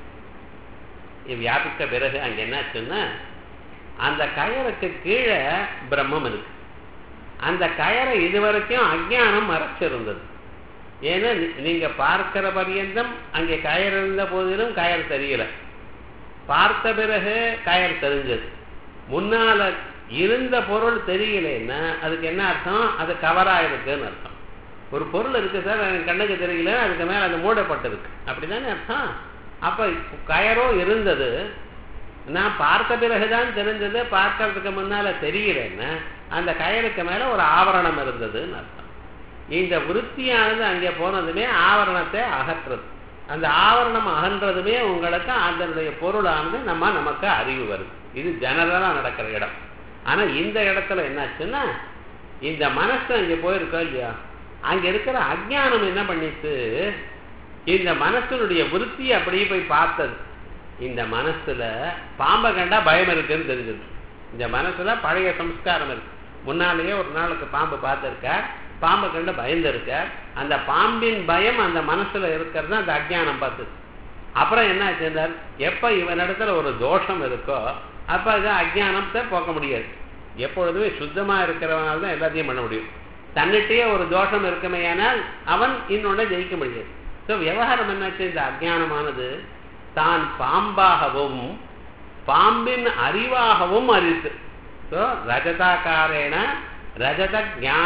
இது வியாபிக்க பிறகு அங்க என்னாச்சுன்னா அந்த கயருக்கு கீழே பிரம்மம் இருக்கு அந்த கயரை இதுவரைக்கும் அஜ்ஞானம் மறைச்சிருந்தது ஏன்னா நீ- நீங்க பார்க்கிற பரியந்தம் அங்கே கயர் இருந்த போதிலும் கயர் தெரியல பார்த்த பிறகு கயர் தெரிஞ்சது முன்னால இருந்த பொருள் தெரியலன்னா அதுக்கு என்ன அர்த்தம் அது கவரா இருக்குன்னு அர்த்தம் ஒரு பொருள் இருக்கு சார் எனக்கு கண்ணுக்கு தெரியல அதுக்கு மேல அது மூடப்பட்டிருக்கு அப்படிதானே அர்த்தம் அப்ப கயரோ இருந்தது நான் பார்த்த பிறகுதான் தெரிஞ்சது பார்க்கறதுக்கு முன்னால தெரியலன்னா அந்த கயருக்கு மேல ஒரு ஆவரணம் இருந்ததுன்னு அர்த்தம் இந்த விருத்தியானது அங்கே போனதுமே ஆவரணத்தை அகற்றுறது அந்த ஆவரணம் அகன்றதுமே உங்களுக்கு அதனுடைய பொருளானது நம்ம நமக்கு அறிவு வருது இது ஜெனரலா நடக்கிற இடம் ஆனா இந்த இடத்துல என்னாச்சுன்னா இந்த மனசு அங்க போயிருக்கோம் இல்லையா அங்க இருக்கிற அஜ்ஞானம் என்ன பண்ணிச்சு இந்த மனசனுடைய விருத்தி அப்படியே போய் பார்த்தது இந்த மனசுல பாம்பை கண்டா பயம் இருக்குன்னு தெரிஞ்சது இந்த மனசுல பழைய சம்ஸ்காரம் இருக்கு முன்னாலேயே ஒரு நாளுக்கு பாம்பு பார்த்திருக்கார் பாம்பை கண்டு பயந்திருக்கார் அந்த பாம்பின் பயம் அந்த மனசுல இருக்கிறது அந்த அஜ்ஞானம் பார்த்தது அப்புறம் என்ன ஆச்சுன்னார் எப்ப இவனிடத்துல ஒரு தோஷம் இருக்கோ அப்ப அது அஜ்ஞானத்தை போக்க முடியாது எப்பொழுதுமே சுத்தமா இருக்கிறவனால தான் எல்லாத்தையும் பண்ண முடியும் தன்னிட்டே ஒரு தோஷம் இருக்குமேயானால் அவன் இன்னொன்னு ஜெயிக்க முடியாது ஸோ விவகாரம் என்னாச்சு இந்த அஜ்ஞானமானது தான் பாம்பாகவும் பாம்பின் அறிவாகவும் அறித்து ஸோ ரஜதாக்காரேன ரஜத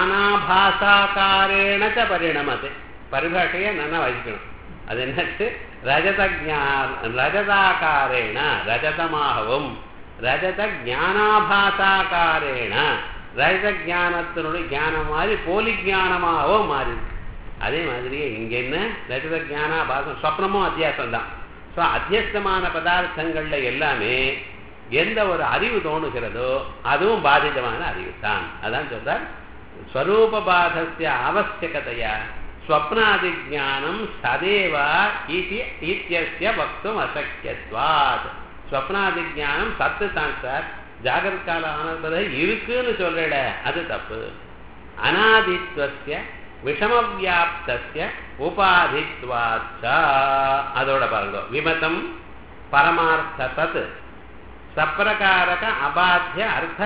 ஞானாபாசாக்காரேன ச பரிணமது பரிபாஷையை நல்லா வச்சுக்கணும் அது என்னச்சு ரஜத ஞான ரஜதாக்காரேன ரஜதமாகவும் ரஜத ஞானாபாசாக்காரேன ரஜத ஞானத்தினுடைய ஞானம் மாதிரி போலி ஞானமாகவும் மாறி இருக்கு. அதே மாதிரியே இங்க என்ன ரஜத ஞானாபாசம் சொப்னமும் அத்தியாசம் தான் ஸோ அத்தியஸ்தமான பதார்த்தங்கள்ல எல்லாமே எந்த ஒரு அறிவு தோணுகிறதோ அதுவும் பாதிதமான அறிவு தான் அதான் சொல்றார் ஸ்வரூப பாதஸ்ய அவசியகதையா ஸ்வப்னாதி ஞானம் சதேவா இதி இத்தியஸ்ய வக்தும் அசக்கியத்வாத் ஸ்வப்னாதி ஞானம் சத்து தான் சார் ஜாகிரத் கால ஆனது இருக்குன்னு சொல்றல அது தப்பு அனாதித்வஸ்ய விஷமவியாப்தஸ்ய உபாதித்வாச்ச அதோட பாருங்க விமதம் பரமார்த்த சத் சப்பிரகாரக அபாத்திய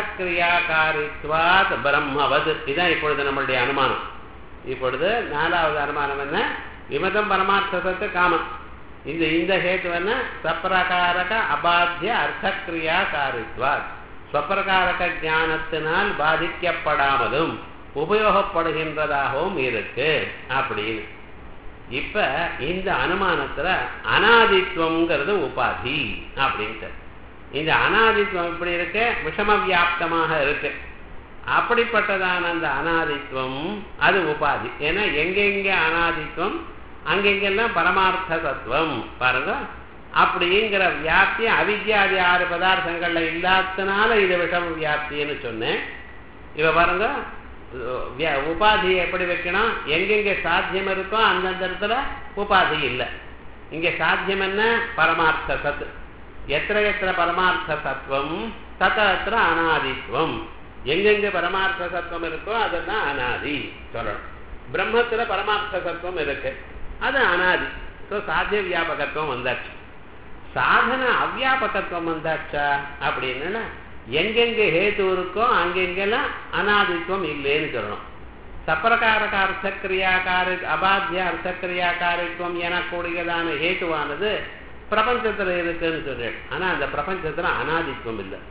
அர்த்தக்கிரியாகாரித்வாத் பிரம்மவது இதுதான் இப்பொழுது நம்மளுடைய அனுமானம் இப்பொழுது நாலாவது அனுமானம் என்ன விமதம் பரமார்த்த சத்து காமம் இந்த இந்த ஹேத்து என்ன சப்பிரகாரக அபாத்திய அர்த்தக்கிரியாகாரித்வாத் ஸ்வப்பிரகாரக ஞானத்தினால் பாதிக்கப்படாமலும் உபயோகப்படுகின்றதாகவும் இருக்கு அப்படின்னு இப்ப இந்த அனுமானத்துல அனாதித்வம்ங்கிறது உபாதி அப்படின்ட்டு இந்த அனாதித்வம் இப்படி இருக்கு விஷம வியாப்தமாக இருக்கு அப்படிப்பட்டதான அந்த அனாதித்வம் அது உபாதி ஏன்னா எங்கெங்க அனாதித்வம் அங்கெங்கெல்லாம் பரமார்த்த தத்துவம் பாருங்க அப்படிங்கிற வியாப்தி அவித்யாதி ஆறு பதார்த்தங்கள்ல இல்லாதனால இது விஷம வியாப்தின்னு சொன்னேன் இவ பாருங்க வியா- உபாதியை எப்படி வைக்கணும் எங்கெங்க சாத்தியம் இருக்கோ அந்தந்த இடத்துல உபாதி இல்லை இங்க சாத்தியம் என்ன பரமார்த்த சத்து எத்திர எத்திர பரமார்த்த சத்துவம் தத்த அத்திர அனாதித்வம் எங்கெங்க பரமார்த்த சத்துவம் இருக்கோ அதுதான் அனாதி சொல்லணும் பிரம்மத்துல பரமார்த்த சத்துவம் இருக்கு அது அனாதி ஸோ சாத்திய வியாபகத்துவம் வந்தாச்சு சாதன அவ்வியாபகத்துவம் வந்தாச்சா அப்படின்னா எங்கெங்க ஹேத்து இருக்கோ அங்கெங்கெல்லாம் அனாதித்வம் இல்லைன்னு சொல்லணும் சப்பிரகாரக அர்த்தக்கிரியாக்காரி அபாத்திய அர்த்தக்கிரியாக்காரித்துவம் எனக்கூடியதான ஹேத்துவானது பிரபஞ்சத்துல இருக்குன்னு சொல்றேன் ஆனா அந்த பிரபஞ்சத்துல அனாதித்வம் இல்லை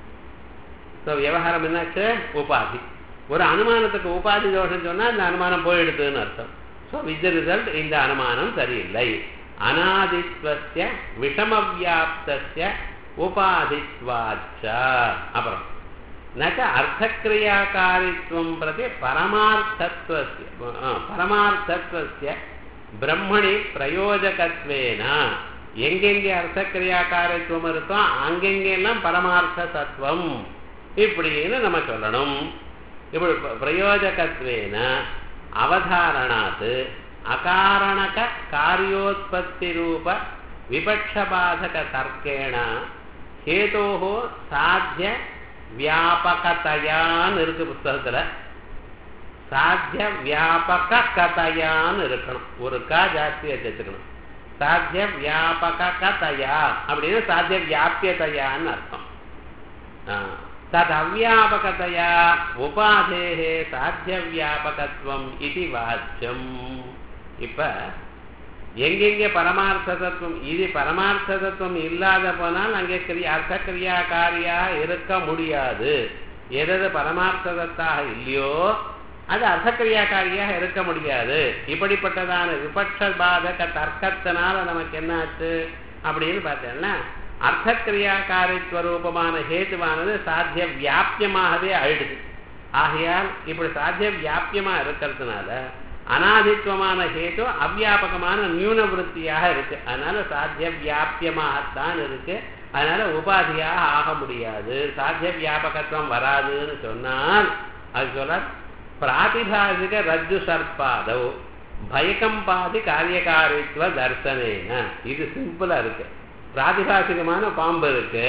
ஸோ விவகாரம் என்னாச்சு உபாதி ஒரு அனுமானத்துக்கு உபாதி தோஷம் சொன்னா அந்த அனுமானம் போயிடுதுன்னு அர்த்தம் ஸோ வித் ரிசல்ட் இந்த அனுமானம் சரியில்லை அனாதித்வசிய விஷமவியாப்தசிய உபாதித்வாச்ச அப்புறம் நச்ச அர்த்தக்கிரியாக்காரித்வம் பிரதி பரமார்த்தத்வஸ்ய ஆ, பரமார்த்தத்வஸ்ய பிரம்மணி பிரயோஜகத்வேன எங்கெங்கே அர்த்தக்கிரியாக்காரித்துவம் இருக்கோ அங்கெங்கெல்லாம் பரமார்த்த தத்துவம் இப்படின்னு நம்ம சொல்லணும் இப்படி ப- பிரயோஜகத்வேன அவதாரணாத் அகாரணக காரியோத்பத்தி ரூப விபக்ஷபாதக தர்க்கேண ஹேதோஹோ சாத்திய வியாபகதையான்னு இருக்கு புஸ்தகத்துல சாத்திய வியாபக கதையான்னு இருக்கணும் ஒரு கா ஜாஸ்தியா சேர்த்துக்கணும் சாத்திய வியாபக கதையா அப்படின்னு சாத்திய வியாபியதையான்னு அர்த்தம் ஆ. தத் அவ்யாபகதையா உபாதேகே சாத்திய வியாபகத்துவம் இது வாச்சியம் இப்ப எங்கெங்கே பரமார்த்த தத்துவம் இது பரமார்த்த தத்துவம் இல்லாத போனால் அங்கே கிரியா அர்த்த கிரியாகாரியா இருக்க முடியாது எதது பரமார்த்த தத்தாக இல்லையோ அது அர்த்தக்கிரியாக்காரியாக இருக்க முடியாது இப்படிப்பட்டதான விபட்ச பாதக தர்க்கத்தினால நமக்கு என்னாச்சு அப்படின்னு பார்த்தேன்னா அர்த்தக்கிரியாக்காரித்வரூபமான ஹேதுவானது சாத்திய வியாபியமாகவே ஆயிடுது ஆகையால் இப்படி சாத்திய வியாபியமா இருக்கிறதுனால அனாதித்வமான ஹேது அவ்வியாபகமான நியூன விருத்தியாக இருக்கு அதனால சாத்திய வியாபியமாகத்தான் இருக்கு அதனால உபாதியாக ஆக முடியாது சாத்திய வியாபகத்துவம் வராதுன்னு சொன்னால் அது சொல்ல பிராதிபாசிக ரஜ்ஜு சர்பாதவ் பயகம்பாதி காரியகாரித்துவ தர்சனேன இது சிம்பிளா இருக்கு பிராதிபாசிகமான பாம்பு இருக்கு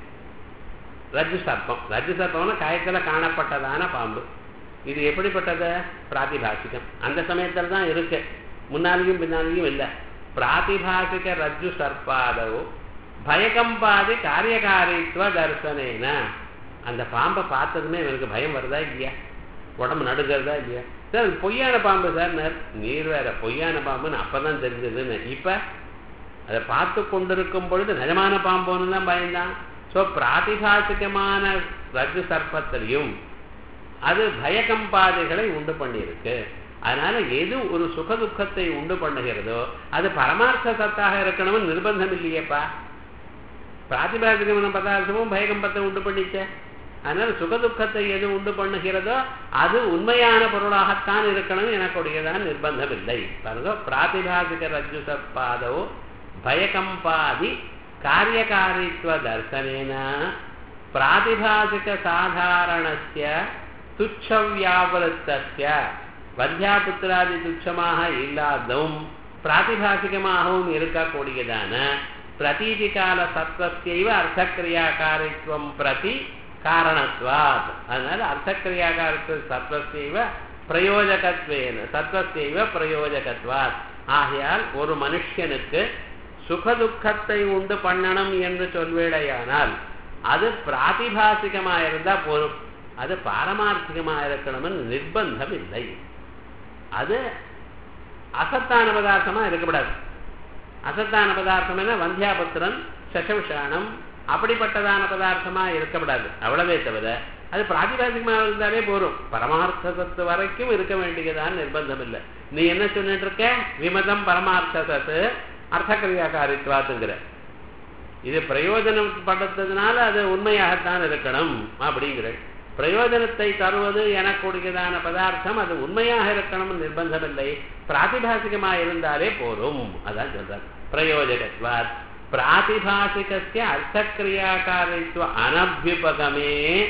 ரஜ்ஜு சர்ப்பம் ரஜ்ஜு சர்ப்பம்னா காயத்துல காணப்பட்டதான பாம்பு இது எப்படிப்பட்டது பிராதிபாசிகம் அந்த சமயத்துல தான் இருக்கு முன்னாலேயும் பின்னாலேயும் இல்லை பிராதிபாசிக ரஜ்ஜு சர்ப்பாதவோ பயகம்பாதி காரியகாரித்துவ தர்சனேன அந்த பாம்பை பார்த்ததுமே எனக்கு பயம் வருதா இல்லையா உடம்பு நடுக்கிறதா இல்லையா சார் இது பொய்யான பாம்பு சார் நீர் வேற பொய்யான பாம்புன்னு அப்பதான் தெரிஞ்சதுன்னு இப்ப அதை பார்த்து கொண்டிருக்கும் பொழுது நிஜமான பாம்போன்னு தான் பயந்தான் ஸோ பிராதிபாசிகமான ரஜு சர்ப்பத்திலையும் அது பயகம்பாதைகளை உண்டு பண்ணியிருக்கு அதனால எது ஒரு சுக துக்கத்தை உண்டு பண்ணுகிறதோ அது பரமார்த்த சத்தாக இருக்கணும்னு நிர்பந்தம் இல்லையேப்பா பிராதிபாசிகமான பதார்த்தமும் பயகம்பத்தை உண்டு பண்ணிச்ச அதனால சுகதுக்கத்தை எது உண்டு பண்ணுகிறதோ அது உண்மையான பொருளாகத்தான் இருக்கணும் எனக்குடையதான் நிர்பந்தம் இல்லை பாருங்க பிராதிபாசிக ரஜ்ஜு சப்பாதோ பயகம்பாதி காரியகாரித்வ தர்சனேன பிராதிபாசிக சாதாரணஸ்ய துச்ச வியாபலத்தஸ்ய வத்தியாபுத்திராதி துச்சமாக இல்லாதவும் பிராதிபாசிகமாகவும் இருக்கக்கூடியதான பிரதீதி கால சத்வத்தைவ அர்த்தக்கிரியாக்காரித்துவம் பிரதி காரணத்வாத் அதனால அர்த்தக்கிரியாக்காரித்துவ சத்வத்தைவ பிரயோஜகத்வேன சத்வத்தைவ பிரயோஜகத்வாத் ஆகையால் ஒரு மனுஷனுக்கு சுகதுக்கத்தை உண்டு பண்ணணும் என்று சொல்வேடையானால் அது பிராதிபாசிகமா இருந்தா போரும் அது பாரமார்த்திகமா இருக்கணும்னு நிர்பந்தம் இல்லை அது அசத்தான பதார்த்தமா இருக்கக்கூடாது அசத்தான பதார்த்தம் என்ன வந்தியாபத்திரன் சசவிஷானம் அப்படிப்பட்டதான பதார்த்தமா இருக்கக்கூடாது அவ்வளவே தவிர அது பிராதிபாசிகமாக இருந்தாலே போரும் பரமார்த்தத்து வரைக்கும் இருக்க வேண்டியதான் நிர்பந்தம் இல்லை நீ என்ன சொல்லிட்டு இருக்க விமதம் பரமார்த்தத்து அர்த்தக்கிரியாக்காரித்வாத்துங்கிற இது பிரயோஜனம் படுத்ததுனால அது உண்மையாகத்தான் இருக்கணும் அப்படிங்கிற பிரயோஜனத்தை தருவது எனக்கூடியதான பதார்த்தம் அது உண்மையாக இருக்கணும் நிர்பந்தம் இல்லை பிராதிபாசிகமாக இருந்தாலே போரும் அதான் சொல்றார் பிரயோஜகத்வாத் பிராதிபாசிகஸ்ய அர்த்தக்கிரியாக்காரித்துவ அனபியுபகமே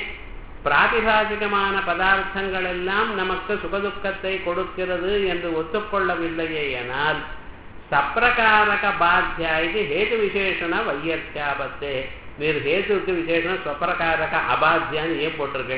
பிராதிபாசிகமான பதார்த்தங்கள் எல்லாம் நமக்கு சுகதுக்கத்தை கொடுக்கிறது என்று ஒத்துக்கொள்ளவில்லையே எனால் சப்பிரகாரக பாத்தியா இது ஹேது விசேஷண வையர்த்தியாபத்தே మీరు హేతుకి విశేషణం స్వప్రకారక అబాధ్యాన్ని ఏం పోட்டிருக்கு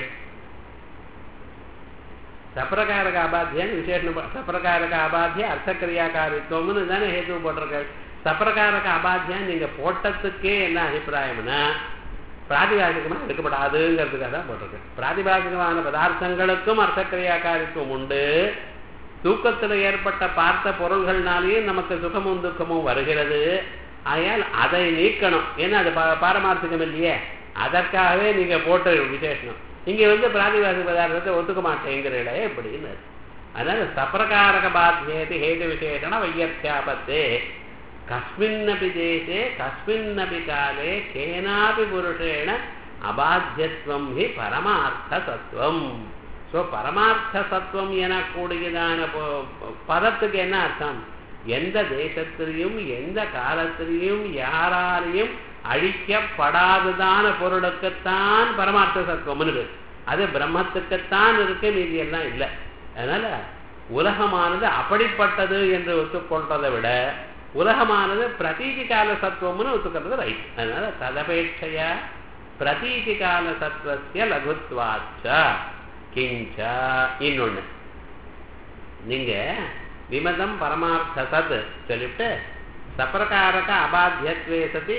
சப்ரகாரக அபாத்தியான்னு விசேஷம் சப்ரகாரக அபாத்திய அர்த்தக்கிரியாக்காரித்துவம்னு தானே ஹேத்து போட்டிருக்காரு சப்ரகாரக அபாத்தியான்னு நீங்க போட்டதுக்கே என்ன அபிப்பிராயம்னா பிராதிபாசிகமாக எடுக்கப்படாதுங்கிறதுக்காக தான் போட்டிருக்கு பிராதிபாசிகமான பதார்த்தங்களுக்கும் அர்த்தக்கிரியாக்காரித்துவம் உண்டு தூக்கத்தில் ஏற்பட்ட பார்த்த பொருள்கள்னாலேயும் நமக்கு சுகமும் துக்கமும் வருகிறது ஆகையால் அதை நீக்கணும் ஏன்னா அது பா- பாரமார்த்திகம் இல்லையே அதற்காகவே நீங்க போட்ட விசேஷம் இங்க வந்து பிராதிபாசிக பதார்த்தத்தை ஒத்துக்க மாட்டேங்கிறீங்களே எப்படின்னு அதனால சப்பிரகாரக பாத்தியேதி ஹேது விசேஷண வையர்த்தியாபத்தே கஸ்மின்னபி தேசே கஸ்மின்னபி காலே கேனாபி புருஷேண அபாத்தியத்துவம் ஹி பரமார்த்த சத்துவம் ஸோ பரமார்த்த சத்துவம் எனக்கூடியதான ப- ப- பதத்துக்கு என்ன அர்த்தம் எந்த தேசத்திலையும் எந்த காலத்திலையும் யாராலையும் அழிக்கப்படாததான பொருளுக்குத்தான் பரமார்த்த சத்துவம்னு பேர். அது பிரம்மத்துக்குத்தான் இருக்கு மீதி எல்லாம் இல்லை அதனால உலகமானது அப்படிப்பட்டது என்று ஒத்துக்கொள்றதை விட உலகமானது பிரதீதி கால சத்துவம்னு ஒத்துக்கிறது ரைட் அதனால ததபேட்சைய பிரதீதி கால சத்துவசிய லகுத்வாச்ச கிஞ்ச இன்னொன்னு நீங்க விமதம் பரமார்த்த சத் சொல்லிவிட்டு சப்பிரகாரக அபாத்தியத்வே சதி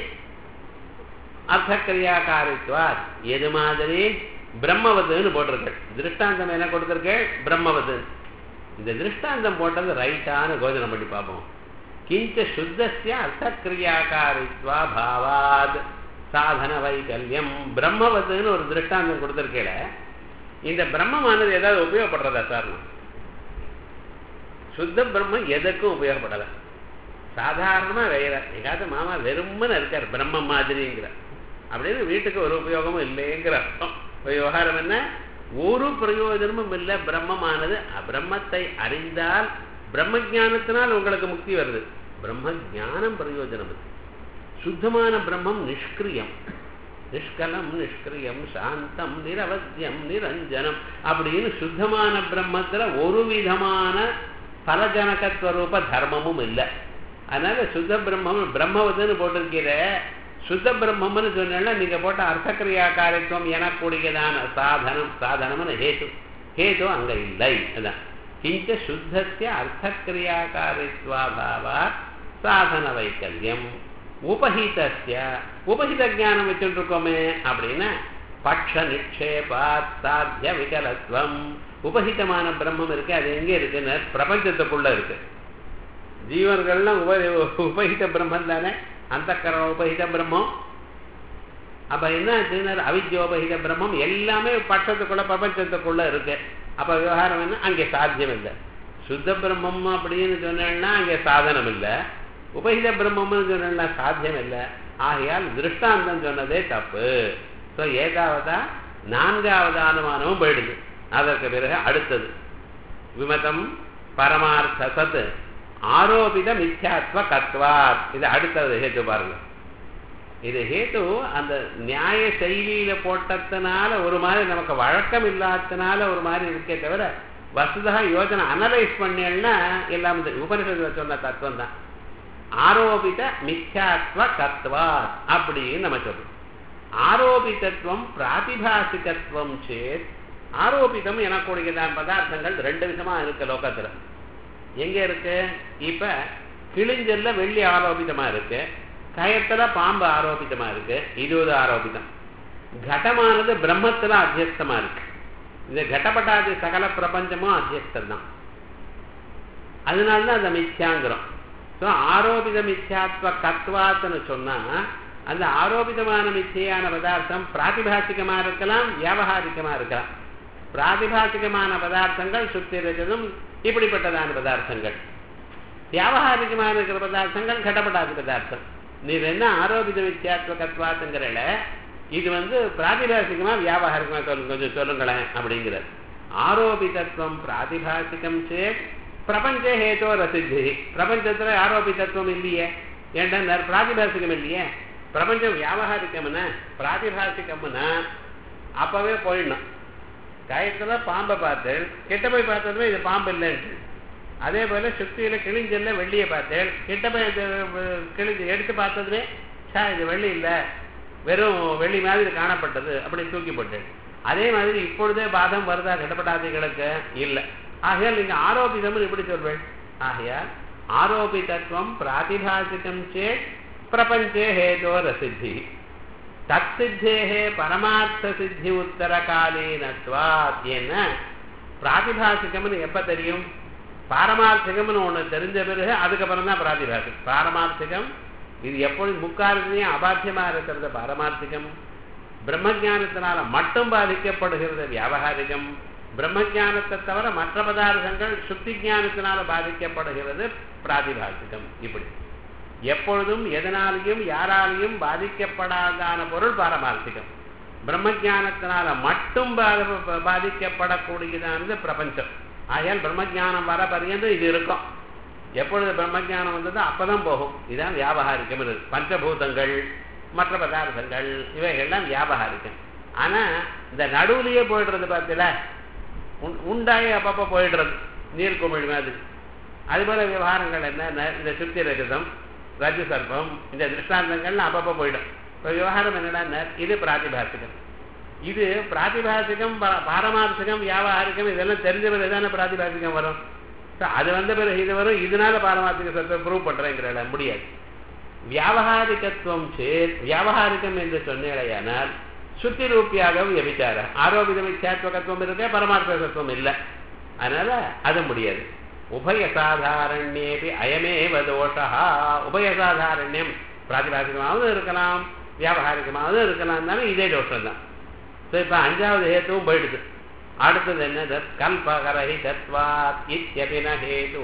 அர்த்தக்கிரியாக்காரித்வார் எது மாதிரி பிரம்மவதுன்னு போட்டிருக்கள் திருஷ்டாந்தம் என்ன கொடுத்திருக்கேள் பிரம்மவது இந்த திருஷ்டாந்தம் போட்டது ரைட்டான கோஜனம் பண்ணி பார்ப்போம் கிஞ்ச சுத்தசிய அர்த்தக்கிரியாக்காரித்வா பாவாத் சாதன வைகல்யம் பிரம்மவதுன்னு ஒரு திருஷ்டாந்தம் கொடுத்திருக்கேள இந்த பிரம்மமானது ஏதாவது உபயோகப்படுறதா சார் சுத்த பிரம்மம் எதுக்கும் உபயோகப்படல சாதாரணமா வேற எங்காவது மாமா வெறுமன்னு இருக்கார் பிரம்மம் மாதிரிங்கிற அப்படின்னு வீட்டுக்கு ஒரு உபயோகமும் இல்லைங்கிற அர்த்தம் இப்ப விவகாரம் என்ன ஒரு பிரயோஜனமும் இல்லை பிரம்மமானது பிரம்மத்தை அறிந்தால் பிரம்ம ஞானத்தினால் உங்களுக்கு முக்தி வருது பிரம்ம ஞானம் பிரயோஜனம் அது சுத்தமான பிரம்மம் நிஷ்கிரியம் நிஷ்கலம் நிஷ்கிரியம் சாந்தம் நிரவத்தியம் நிரஞ்சனம் அப்படின்னு சுத்தமான பிரம்மத்துல ஒரு விதமான பலஜனகத்வரூப தர்மமும் இல்லை அதனால சுத்த பிரம்மம் பிரம்மவதுன்னு போட்டிருக்கிற சுத்த பிரம்மம்னு சொன்னா நீங்க போட்ட அர்த்தக்கிரியாக்காரித்துவம் எனக்கூடியதான சாதனம் சாதனம்னு ஹேது ஹேது அங்க இல்லை அதான் கிஞ்ச சுத்தசிய அர்த்தக்கிரியாக்காரித்வாபாவா சாதன வைக்கல்யம் உபஹிதஸ்ய உபஹித ஞானம் வச்சுட்டு இருக்கோமே அப்படின்னா பட்ச நிக்ஷேபாத் சாத்திய விகலத்துவம் உபஹிதமான பிரம்மம் இருக்கு அது எங்க இருக்குன்னு பிரபஞ்சத்துக்குள்ள இருக்கு ஜீவர்கள்லாம் உப உபஹித பிரம்மம் தானே அந்த கரண உபஹித பிரம்மம் அப்ப என்ன ஆச்சுன்னா அவித்யோபஹித பிரம்மம் எல்லாமே பட்சத்துக்குள்ள பிரபஞ்சத்துக்குள்ள இருக்கு அப்ப விவகாரம் என்ன அங்கே சாத்தியம் இல்லை சுத்த பிரம்மம் அப்படின்னு சொன்னேன்னா அங்கே சாதனம் இல்லை உபஹித பிரம்மம்னு சொன்னா சாத்தியம் இல்லை ஆகையால் திருஷ்டாந்தம் சொன்னதே தப்பு ஸோ ஏகாவதா நான்காவது அனுமானமும் போயிடுது அதற்கு பிறகு அடுத்தது விமதம் பரமார்த்த சத் ஆரோபித மித்யாத்வ கத்வாத் இது அடுத்தது ஹேத்து பாருங்க இது ஹேத்து அந்த நியாய செயலியில போட்டதுனால ஒரு மாதிரி நமக்கு வழக்கம் இல்லாததுனால ஒரு மாதிரி இருக்கே தவிர வசுதா யோஜனை அனலைஸ் பண்ணேன்னா எல்லாம் இந்த உபனிஷத்துல சொன்ன தத்துவம் தான் ஆரோபித மித்யாத்வ கத்வாத் அப்படின்னு நம்ம சொல்றோம் ஆரோபிதத்துவம் பிராதிபாசிகத்துவம் சேத் ஆரோபிதம் எனக்கூடியதான் பதார்த்தங்கள் ரெண்டு விதமா இருக்கு லோகத்துல எங்க இருக்கு இப்ப கிழிஞ்சல்ல வெள்ளி ஆரோபிதமா இருக்கு கயத்துல பாம்பு ஆரோபிதமா இருக்கு இது ஒரு ஆரோபிதம் கடமானது பிரம்மத்துல அத்தியஸ்தமா இருக்கு இந்த கடப்பட்டாது சகல பிரபஞ்சமும் அத்தியஸ்தம் தான் அதனாலதான் அந்த மித்யாங்கிறோம் ஸோ ஆரோபித மித்யாத்வ கத்வாத்துன்னு சொன்னா அந்த ஆரோபிதமான மிச்சையான பதார்த்தம் பிராதிபாசிகமா இருக்கலாம் வியாபகாரிகமா இருக்கலாம் பிராதிபாசிகமான பதார்த்தங்கள் சுத்தி ரஜதம் இப்படிப்பட்டதான பதார்த்தங்கள் வியாபகாரிகமான இருக்கிற பதார்த்தங்கள் கடப்படாத பதார்த்தம் நீர் என்ன ஆரோபித வித்தியாத்வகத்வாத்துங்கிறல இது வந்து பிராதிபாசிகமா வியாபகாரிகமா சொல்லுங்க கொஞ்சம் சொல்லுங்களேன் அப்படிங்கிறது ஆரோபிதத்துவம் பிராதிபாசிகம் சேத் பிரபஞ்ச ஹேதோ ரசித்தி பிரபஞ்சத்துல ஆரோபிதத்துவம் இல்லையே ஏன்டா பிராதிபாசிகம் இல்லையே பிரபஞ்சம் வியாபகாரிக்கம்னா பிராதிபாசிகம்னா அப்பவே போயிடணும் கயத்துல பாம்பை பார்த்து கிட்ட போய் பார்த்ததுமே இது பாம்பு இல்லைன்ட்டு அதே போல சுத்தியில கிழிஞ்சல்ல வெள்ளியை பார்த்தேன் கிட்ட போய் இது, அஹ், கிழிஞ்சு எடுத்து பார்த்ததுமே சா இது வெள்ளி இல்லை வெறும் வெள்ளி மாதிரி காணப்பட்டது அப்படி தூக்கி போட்டேன் அதே மாதிரி இப்பொழுதே பாதம் வருதா கடப்படாதிகளுக்கு இல்லை ஆகையால் நீங்க ஆரோபிதம் எப்படி சொல்வேன் ஆகையால் ஆரோபிதத்துவம் பிராதிபாசிகம் சேத் பிரபஞ்சே ஹேதோ ரசித்தி தத்சித்தேகே பரமார்த்த சித்தி உத்தர காலீனத்வாத் என்ன பிராதிபாசிகம்னு எப்ப தெரியும் பாரமார்த்திகம்னு ஒண்ணு தெரிஞ்ச பிறகு அதுக்கப்புறம் தான் பிராதிபாசிகம் பாரமார்த்திகம் இது எப்பொழுது முக்காலத்திலையும் அபாத்தியமா இருக்கிறது பாரமார்த்திகம் பிரம்மஜானத்தினால மட்டும் பாதிக்கப்படுகிறது வியாபகாரிகம் பிரம்மஜானத்தை தவிர மற்ற பதார்த்தங்கள் சுத்தி ஞானத்தினால பாதிக்கப்படுகிறது பிராதிபாசிகம் இப்படி எப்பொழுதும் எதனாலையும் யாராலையும் பாதிக்கப்படாதான பொருள் பாரமார்த்திகம் பிரம்மஜானத்தினால மட்டும் பா- பாதிக்கப்படக்கூடியதானது பிரபஞ்சம் ஆகையால் பிரம்மஜானம் வர பரியந்தம் இது இருக்கும் எப்பொழுது பிரம்மஜானம் வந்ததோ அப்பதான் போகும் இதுதான் வியாபகாரிக்கம் இருக்கு பஞ்சபூதங்கள் மற்ற பதார்த்தங்கள் இவைகள்லாம் வியாபகாரிக்கம் ஆனா இந்த நடுவுலயே போயிடுறது பார்த்தீல உண்- உண்டாகி அப்பப்போ போயிடுறது நீர்க்குமிழ் மாதிரி அதுபோல விவகாரங்கள் என்ன இந்த சுத்தி ரஜதம் ரஜு சர்ப்பம் இந்த திருஷ்டாந்தங்கள்லாம் அப்பப்போ போயிடும் இப்போ விவகாரம் என்னன்னா இது பிராதிபாசிகம் இது பிராதிபாசிகம் பா- பாரமார்த்திகம் வியாபாரிகம் இதெல்லாம் தெரிஞ்ச பிறகு தானே பிராதிபாசிகம் வரும் So, அது வந்த பிறகு இது வரும் இதனால பாரமார்த்திக சத்தம் ப்ரூவ் பண்றேங்கிறல முடியாது வியாபகாரிகத்துவம் சேத் வியாபகாரிகம் என்று சொன்னேடையானால் சுத்தி ரூபியாக வியபிச்சார ஆரோபித மித்யாத்வகத்துவம் இருக்க பரமார்த்த தத்துவம் இல்லை அதனால அது முடியாது உபயசாதாரண்யேபி அயமேவ தோஷா உபயசாதாரண்யம் பிராதிபாசிகமாகவும் இருக்கலாம் வியாபகாரிகமாகவும் இருக்கலாம் தானே இதே தோஷம் தான் ஸோ இப்போ அஞ்சாவது ஹேத்துவும் போயிடுது அடுத்தது என்னது கல்பகரஹிதத்வாத் இத்யபின ஹேது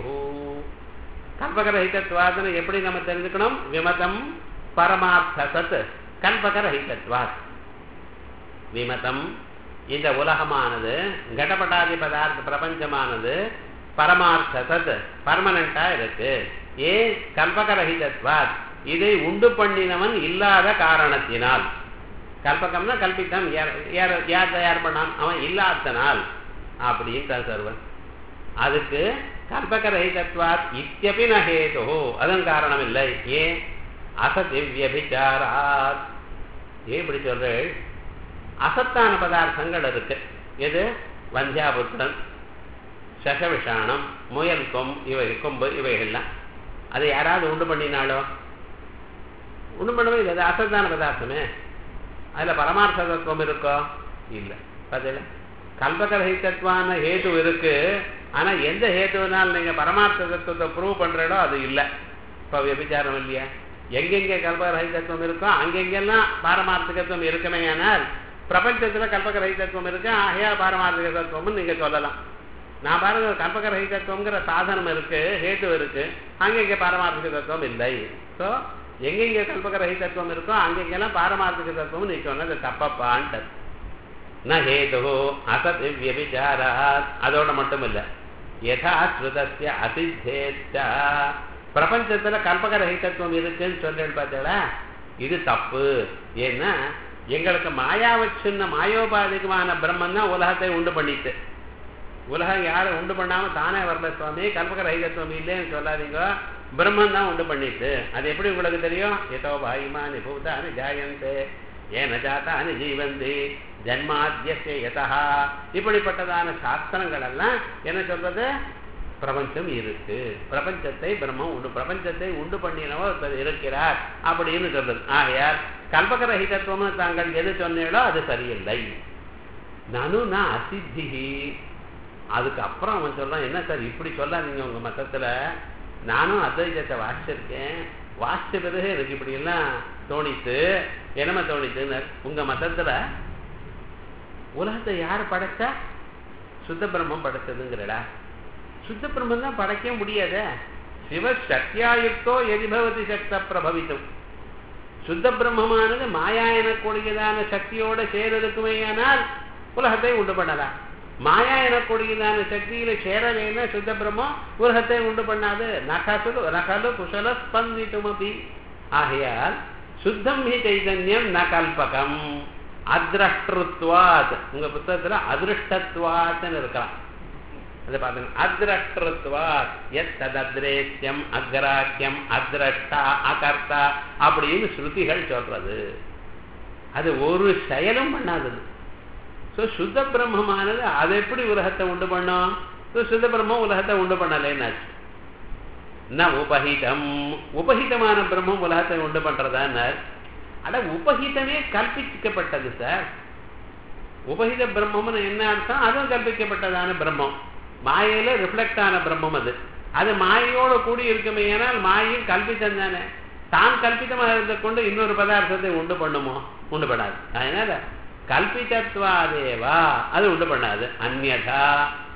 கல்பகரஹிதத்வாத்னு எப்படி நம்ம தெரிஞ்சுக்கணும் விமதம் பரமார்த்த சத் கல்பகரஹிதத்வாத் விமதம் இந்த உலகமானது கடபட்டாதி பதார்த்த பிரபஞ்சமானது பரமார்த்த சத் பர்மனண்டா இருக்கு ஏன் கல்பகரஹிதத்வாத் இதை உண்டு பண்ணினவன் இல்லாத காரணத்தினால் கல்பகம்னா கல்பித்தம் யார் யார் யார் தயார் பண்ணான் அவன் இல்லாதனால் அப்படின்னு சர்வன் அதுக்கு கல்பகரஹிதத்வாத் இத்தியபி நகேதோ அதன் காரணம் இல்லை ஏன் அசதி வியபிச்சாராத் ஏன் இப்படி சொல்றேன் அசத்தான பதார்த்தங்கள் இருக்கு எது வந்தியாபுத்திரன் சகவிஷானம் முயல் கொம் இவை கொம்பு இவைகள்லாம் அதை யாராவது உண்டு பண்ணினாலோ உண்டு பண்ணவே இல்லை அது அசத்தான பதார்த்தமே அதுல பரமார்த்த தத்துவம் இருக்கோ இல்லை பதில கல்பகரஹிதத்துவான ஹேது இருக்கு ஆனா எந்த ஹேதுவினால் நீங்க பரமார்த்த தத்துவத்தை ப்ரூவ் பண்றீடோ அது இல்லை இப்ப விபச்சாரம் இல்லையா எங்கெங்க கல்பகரஹிதத்துவம் இருக்கோ அங்கெங்கெல்லாம் பாரமார்த்திகத்துவம் இருக்குமே ஆனால் பிரபஞ்சத்துல கல்பகரஹிதத்துவம் இருக்கு ஆகையா பாரமார்த்திக தத்துவம்னு நீங்க சொல்லலாம் நான் பாருங்க கல்பகரஹிதத்துவங்கிற சாதனம் இருக்கு ஹேது இருக்கு அங்கெங்க பாரமார்த்திக தத்துவம் இல்லை ஸோ எங்கெங்க கல்பகரஹிதத்துவம் இருக்கோ அங்கெங்கெல்லாம் பாரமார்த்திக தத்துவம் நீ சொன்னது தப்பப்பான்ட்டு ந ஹேது அசத் வியபிச்சாரா அதோட மட்டும் இல்ல யதா ஸ்ருதஸ்ய அசித்தேச்ச பிரபஞ்சத்துல கல்பகரஹிதத்துவம் இருக்குன்னு சொல்றேன்னு பார்த்தீங்களா இது தப்பு ஏன்னா எங்களுக்கு மாயாவச்சுன்ன மாயோபாதிகமான பிரம்மன் தான் உலகத்தை உண்டு பண்ணிட்டு உலகம் யாரும் உண்டு பண்ணாம தானே வரல சுவாமி கல்பகரஹிதத்துவம் இல்லைன்னு சொல்லாதீங்க பிரம்மன் தான் உண்டு பண்ணிட்டு அது எப்படி உங்களுக்கு தெரியும் ஏதோ பாயுமானி பூதானி ஜாயந்தே ஏன ஜாத்தானி ஜீவந்தி ஜன்மாத்தியசே யதா இப்படிப்பட்டதான சாஸ்திரங்கள் எல்லாம் என்ன சொல்றது பிரபஞ்சம் இருக்கு பிரபஞ்சத்தை பிரம்மம் உண்டு பிரபஞ்சத்தை உண்டு பண்ணினவர் ஒருத்தர் இருக்கிறார் அப்படின்னு சொல்றது ஆகையால் கல்பகரஹிதத்துவம் தாங்கள் எது சொன்னீங்களோ அது சரியில்லை நனு நான் அசித்தி அதுக்கு அப்புறம் அவன் சொல்றான் என்ன சார் இப்படி சொல்லாதீங்க உங்க மதத்துல நானும் அத்வைதத்தை வாசிச்சிருக்கேன் வாசிச்ச பிறகு எனக்கு இப்படி எல்லாம் தோணித்து என்னமா தோணித்துன்னு உங்க மதத்துல உலகத்தை யார் படைச்சா சுத்த பிரம்மம் படைச்சதுங்கிறடா சுத்த பிரம்மம் தான் படைக்க முடியாத சிவ சக்தியாயுக்தோ எதிபவதி சக்த பிரபவித்தும் சுத்த பிரம்மமானது மாயா எனக்கூடியதான சக்தியோட சேரதுக்குமேயானால் உலகத்தை உண்டு பண்ணலாம் மாயா எனக்கூடியதான சக்தியில சேரலைன்னா சுத்த பிரம்மம் உலகத்தை உண்டு பண்ணாது நகசு நகலு குசல ஸ்பந்தித்துமபி ஆகையால் சுத்தம் ஹி சைதன்யம் ந கல்பகம் அத்ரஷ்டத்வாத் உங்க புத்தகத்துல அதிருஷ்டத்வாத்னு இருக்கலாம் அதை பாருங்க அத்ரஷ்டத்வாத் எத் ததத்ரேத்தியம் அக்ராக்கியம் அத்ரஷ்டா அகர்த்தா அப்படின்னு ஸ்ருதிகள் சொல்றது அது ஒரு செயலும் பண்ணாதது ஸோ சுத்த பிரம்மமானது அது எப்படி உலகத்தை உண்டு பண்ணும் ஸோ சுத்த பிரம்மம் உலகத்தை உண்டு பண்ணலைன்னாச்சு ந உபஹிதம் உபஹிதமான பிரம்மம் உலகத்தை உண்டு பண்றதான்னார் அட உபஹிதமே கற்பிக்கப்பட்டது சார் உபஹித பிரம்மம்னு என்ன அர்த்தம் அதுவும் கற்பிக்கப்பட்டதான பிரம்மம் மாயையில ரிஃப்ளெக்ட் ஆன பிரம்மம் அது அது மாயையோட கூடி இருக்குமே ஏனால் மாயும் கல்பித்தம் தானே தான் கல்பித்தமாக இருந்த கொண்டு இன்னொரு பதார்த்தத்தை உண்டு பண்ணுமோ உண்டு பண்ணாது அதனால கல்பிதத்வாதேவா அது உண்டு பண்ணாது அந்நதா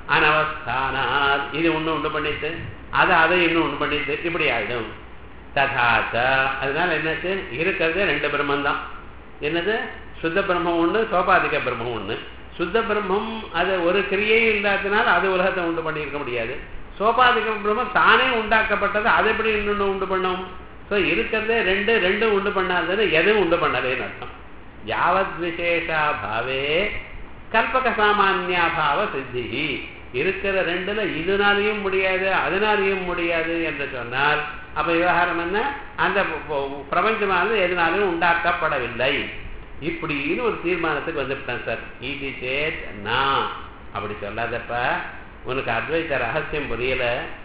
அனவஸ்தானாத் இது ஒண்ணு உண்டு பண்ணிட்டு அது அதை இன்னும் உண்டு பண்ணிட்டு இப்படி ஆயிடும் ததாச்ச அதனால என்னாச்சு இருக்கிறதே ரெண்டு பிரம்மம் தான் என்னது சுத்த பிரம்மம் ஒண்ணு சோபாதிக பிரம்மம் ஒண்ணு சுத்த பிரம்மம் அது ஒரு கிரியையும் இல்லாததுனால அது உலகத்தை உண்டு பண்ணியிருக்க முடியாது சோபாதிக பிரம்மம் தானே உண்டாக்கப்பட்டது அதை எப்படி இன்னொன்று உண்டு பண்ணும் ஸோ இருக்கிறதே ரெண்டு ரெண்டும் உண்டு பண்ணாததுன்னு எதுவும் உண்டு பண்ணலேன்னு அர்த்தம் யாவத் விசேஷா பாவே கல்பக சாமானியாபாவ சித்தி இருக்கிற ரெண்டுல இதனாலையும் முடியாது அதனாலையும் முடியாது என்று சொன்னால் அப்ப விவகாரம் என்ன அந்த பிரபஞ்சமானது எதனாலையும் உண்டாக்கப்படவில்லை இப்படின்னு ஒரு தீர்மானத்துக்கு வந்துவிட்டேன் சார் இது சேத் நான் அப்படி சொல்லாதப்ப உனக்கு அத்வைத்த ரகசியம் புரியல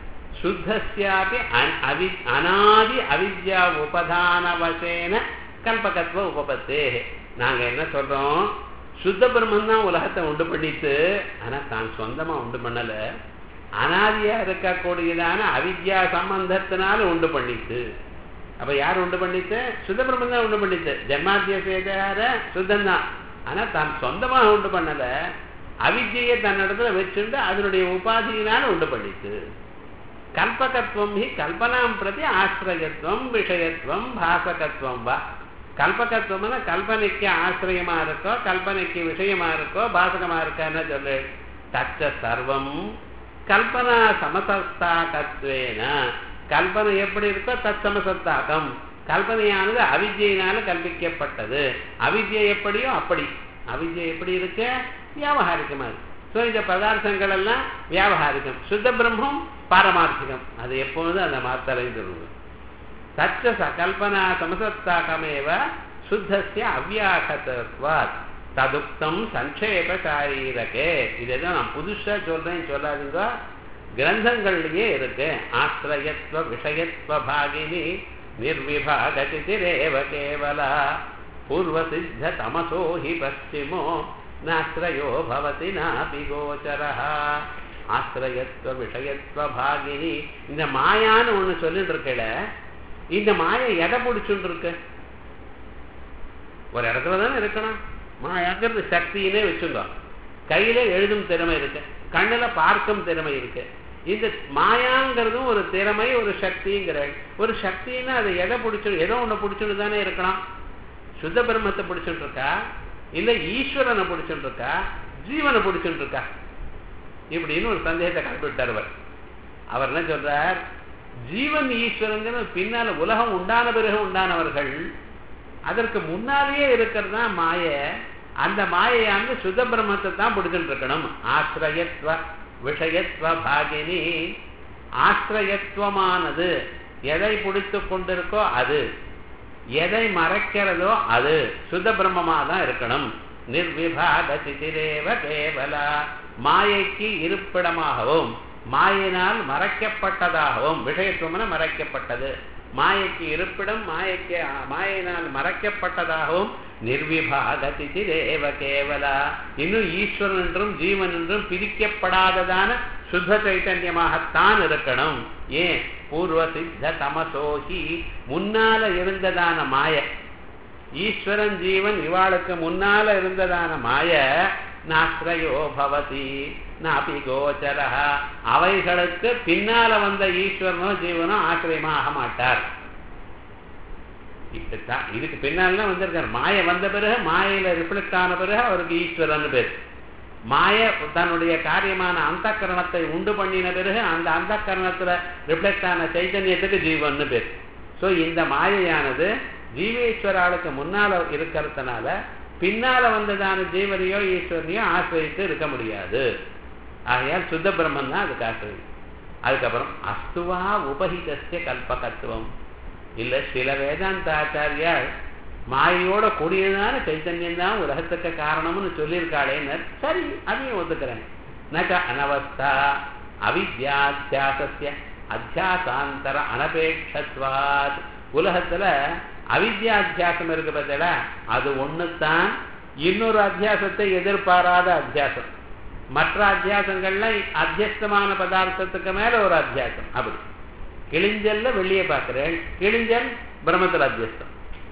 சுத்தசியாபி அவி அனாதி அவித்யா உபதான வசேன கல்பகத்துவ உபபத்தே நாங்க என்ன சொல்றோம் சுத்த பிரம்மன் தான் உலகத்தை உண்டு பண்ணிட்டு ஆனா தான் சொந்தமா உண்டு பண்ணல அனாதியா இருக்கக்கூடியதான அவித்யா சம்பந்தத்தினால உண்டு பண்ணிட்டு அப்ப யார் உண்டு பண்ணிட்டு சுத்த பிரம்மன் தான் உண்டு பண்ணிட்டு ஜென்மாத்திய சேதார சுத்தம் தான் ஆனா தான் சொந்தமாக உண்டு பண்ணல அவித்தியை தன்னிடத்துல வச்சுட்டு அதனுடைய உபாதியினால உண்டு பண்ணிட்டு கல்பகத்துவம் ஹி கல்பனாம் பிரதி ஆசிரியத்துவம் விஷயத்துவம் பாசகத்துவம் வா கல்பகத்துவம்னா கல்பனைக்கு ஆசிரியமா இருக்கோ கல்பனைக்கு விஷயமா இருக்கோ பாசகமா இருக்கான்னு சொல்லு தச்ச சர்வம் கல்பனா சமசஸ்தாகத்வேன கல்பனை எப்படி இருக்கோ தத் சமசஸ்தாகம் கல்பனையானது அவித்யினால கல்பிக்கப்பட்டது அவித்யை எப்படியோ அப்படி அவித்யை எப்படி இருக்கு வியாபகாரிகமா இருக்கு ஸோ இந்த பதார்த்தங்கள் எல்லாம் வியாபகாரிகம் சுத்த பிரம்மம் பாரமார்த்திகம் அது எப்போதும் அந்த மாத்தலைன்னு சொல்லுவது தச்ச சகல்பனா சமசத்தாகமேவ சுத்தசிய அவ்யாகத்வாத் ததுக்தம் சங்கேப சாரீரகே இதெல்லாம் நான் புதுசா சொல்றேன் சொல்லாதீங்க கிரந்தங்கள்லயே இருக்கு ஆசிரியத்துவ விஷயத்துவ பாகினி நிர்விபாகதிரேவ கேவலா பூர்வ சித்த தமசோ ஹி பশ্চিமோ நாஸ்ரயோ பவதி நாபி கோச்சரஹ ஆசிரியத்துவ விஷயத்துவ பாகினி இந்த மாயான்னு ஒண்ணு சொல்லிட்டு இருக்கல இந்த மாயை எதை பிடிச்சுட்டு இருக்கு ஒரு இடத்துல தானே இருக்கணும் மாயாங்கிறது சக்தியினே வச்சுங்க கையில எழுதும் திறமை இருக்கு கண்ணுல பார்க்கும் திறமை இருக்கு இந்த மாயாங்கிறதும் ஒரு திறமை ஒரு சக்திங்கிற ஒரு சக்தின்னா அதை எதை பிடிச்சு ஏதோ ஒண்ணு பிடிச்சுட்டு தானே இருக்கலாம் சுத்த பிரம்மத்தை பிடிச்சுட்டு இருக்கா இல்ல ஈஸ்வரனை பிடிச்சுட்டு இருக்கா ஜீவனை பிடிச்சுட்டு இருக்கா இப்படின்னு ஒரு சந்தேகத்தை கண்டுவிட்டார் அவர் அவர் என்ன சொல்றார் ஜீவன் ஈஸ்வரங்கிற பின்னால உலகம் உண்டான பிறகு உண்டானவர்கள் அதற்கு முன்னாலேயே இருக்கிறது தான் மாய அந்த மாயையானது சுத்த பிரம்மத்தை தான் பிடிச்சுட்டு இருக்கணும் ஆசிரியத்துவ விஷயத்துவ பாகினி ஆசிரியத்துவமானது எதை பிடித்து கொண்டிருக்கோ அது எதை மறைக்கிறதோ அது சுத்த பிரம்மமா தான் இருக்கணும் நிர்விபாக சிதிரேவ கேவலா மாயைக்கு இருப்பிடமாகவும் மாயினால் மறைக்கப்பட்டதாகவும் விஷயத்துவம்னா மறைக்கப்பட்டது மாயைக்கு இருப்பிடம் மாயைக்கு மாயினால் மறைக்கப்பட்டதாகவும் நிர்விபாகதி தேவ கேவலா இன்னும் ஈஸ்வரன் என்றும் ஜீவன் என்றும் பிரிக்கப்படாததான சுத்த சைத்தன்யமாகத்தான் இருக்கணும் ஏன் பூர்வ சித்த தமசோகி முன்னால இருந்ததான மாய ஈஸ்வரன் ஜீவன் இவாளுக்கு முன்னால இருந்ததான மாய நாஸ்ரயோ பவதி நாபி கோச்சரா அவைகளுக்கு பின்னால வந்த ஈஸ்வரனோ ஜீவனோ ஆசிரியமா ஆக மாட்டார் இப்படித்தான் இதுக்கு பின்னால வந்திருக்காரு மாய வந்த பிறகு மாயையில ரிஃப்ளெக்ட் ஆன பிறகு அவருக்கு ஈஸ்வரன் பேர் மாய தன்னுடைய காரியமான அந்த கரணத்தை உண்டு பண்ணின பிறகு அந்த அந்த கரணத்துல ரிஃப்ளெக்ட் ஆன சைத்தன்யத்துக்கு ஜீவன் பேர் சோ இந்த மாயையானது ஜீவேஸ்வராளுக்கு முன்னால இருக்கிறதுனால பின்னால வந்ததான ஜீவனையோ ஈஸ்வரனையோ ஆசிரியத்து இருக்க முடியாது ஆகையால் சுத்த பிரம்மன் தான் அதுக்கு ஆசிரியம் அதுக்கப்புறம் அஸ்துவா உபஹிதஸ்ய கல்பகத்துவம் இல்ல சில வேதாந்த ஆச்சாரியார் மாயோட கூடியதான சைத்தன்யம் தான் உலகத்துக்கு காரணம்னு சொல்லியிருக்காளேன்னு சரி அதையும் ஒத்துக்கிறேன் நக அனவஸ்தா அவித்யாத்தியாசஸ்ய அத்தியாசாந்தர அனபேட்சத்வாத் உலகத்துல அவித்யா அத்தியாசம் இருக்கு பார்த்தீங்களா அது ஒண்ணுதான் இன்னொரு அத்தியாசத்தை எதிர்பாராத அத்தியாசம் மற்ற அத்தியாசங்கள்ல அத்தியஸ்தமான பதார்த்தத்துக்கு மேல ஒரு அத்தியாசம் அப்படி கிழிஞ்சல்ல வெளியே பார்க்கிறேன் கிழிஞ்சல் பிரம்மத்தில் அத்தியஸ்தம்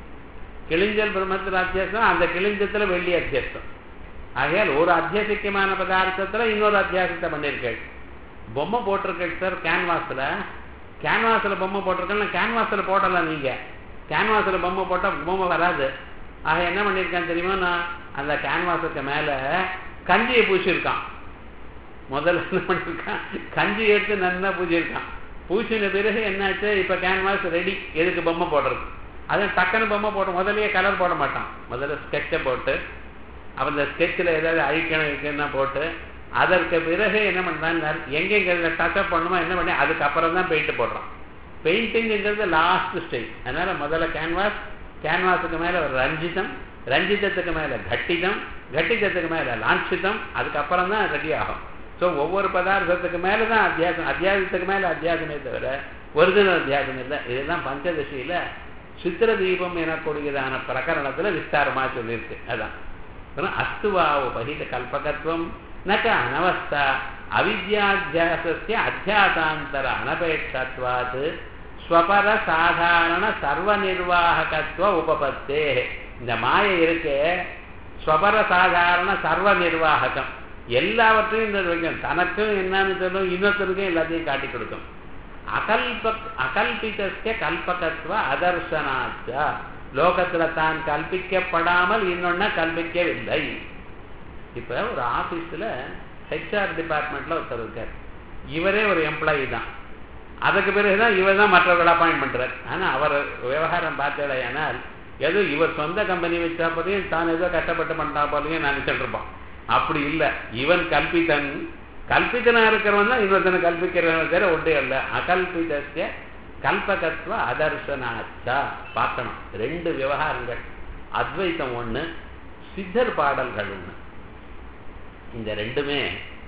கிழிஞ்சல் பிரம்மத்தில் அத்தியாசம் அந்த கிழிஞ்சத்துல வெள்ளி அத்தியஸ்தம் ஆகையால் ஒரு அத்தியாசிக்கமான பதார்த்தத்துல இன்னொரு அத்தியாசத்தை பண்ணியிருக்கேள் பொம்மை போட்டிருக்கேள் சார் கேன்வாஸ்ல கேன்வாஸ்ல பொம்மை போட்டிருக்கேன் கேன்வாஸ்ல போடலாம் நீங்க கேன்வாஸ்ல பொம்மை போட்டா பொம்மை வராது ஆக என்ன பண்ணியிருக்கான் தெரியுமா நான் அந்த கேன்வாஸுக்கு மேல கஞ்சியை பூசியிருக்கான் முதல்ல என்ன பண்ணியிருக்கான் கஞ்சி எடுத்து நல்லா பூசியிருக்கான் பூசின பிறகு என்னாச்சு இப்ப கேன்வாஸ் ரெடி எதுக்கு பொம்மை போடுறது அது டக்குன்னு பொம்மை போட்டு முதல்லயே கலர் போட மாட்டான் முதல்ல ஸ்கெட்சை போட்டு அவன் அந்த ஸ்கெட்சில் ஏதாவது அழிக்கணும் இருக்குன்னா போட்டு அதற்கு பிறகு என்ன பண்ணுறான் எங்கெங்க டச்சப் பண்ணுமோ என்ன பண்ணி அதுக்கப்புறம் தான் பெயிண்ட் போடுறான் பெயிண்டிங்கிறது லாஸ்ட் ஸ்டேஜ் அதனால முதல்ல கேன்வாஸ் கேன்வாஸுக்கு மேல ஒரு ரஞ்சிதம் ரஞ்சிதத்துக்கு மேல கட்டிதம் கட்டிதத்துக்கு மேல லாஞ்சிதம் அதுக்கப்புறம் தான் ரெடி ஆகும் ஸோ ஒவ்வொரு பதார்த்தத்துக்கு மேல தான் அத்தியாசம் அத்தியாசத்துக்கு மேல அத்தியாசமே தவிர ஒரிஜினல் அத்தியாசம் இல்லை இதுதான் பஞ்சதசியில சித்திர தீபம் எனக்கூடியதான பிரகரணத்துல விஸ்தாரமா சொல்லியிருக்கு அதான் அஸ்துவா உபகித கல்பகத்துவம் நக அனவஸ்தா அவித்யாத்தியாசஸ்ய அத்தியாசாந்தர அனபேட்சத்வாத் ஸ்வபர சாதாரண சர்வ நிர்வாகத்துவ உபபத்தே இந்த மாயை இருக்கு ஸ்வபர சாதாரண சர்வ நிர்வாககம் எல்லாவற்றையும் நிர்வகிக்கும் தனக்கும் என்னன்னு சொல்லும் இன்னொருத்தருக்கும் எல்லாத்தையும் காட்டி கொடுக்கும் அகல்ப அகல்பிதஸ்ய கல்பகத்துவ அதர்சனாச்சா லோகத்துல தான் கல்பிக்கப்படாமல் இன்னொன்ன கல்பிக்கவில்லை இப்ப ஒரு ஆபீஸ்ல ஹெச்ஆர் டிபார்ட்மெண்ட்ல ஒருத்தர் இருக்கார் இவரே ஒரு எம்ப்ளாயி தான் அதுக்கு பிறகுதான் இவர் தான் மற்றவர்கள் அப்பாயின்ட் பண்றார் ஆனா அவர் விவகாரம் பார்த்தேடையானால் ஏதோ இவர் சொந்த கம்பெனி வச்சா போலையும் தான் ஏதோ கஷ்டப்பட்டு பண்ணா போலையும் நினைச்சிட்டு இருப்பான் அப்படி இல்லை இவன் கல்பித்தன் கல்பித்தனா இருக்கிறவன் தான் இன்னொருத்தனை கல்பிக்கிறவன் தவிர ஒன்றே அல்ல அகல்பிதஸ்ய கல்பகத்துவ அதர்சனாச்சா பார்க்கணும் ரெண்டு விவகாரங்கள் அத்வைத்தம் ஒண்ணு சித்தர் பாடல்கள் ஒண்ணு இந்த ரெண்டுமே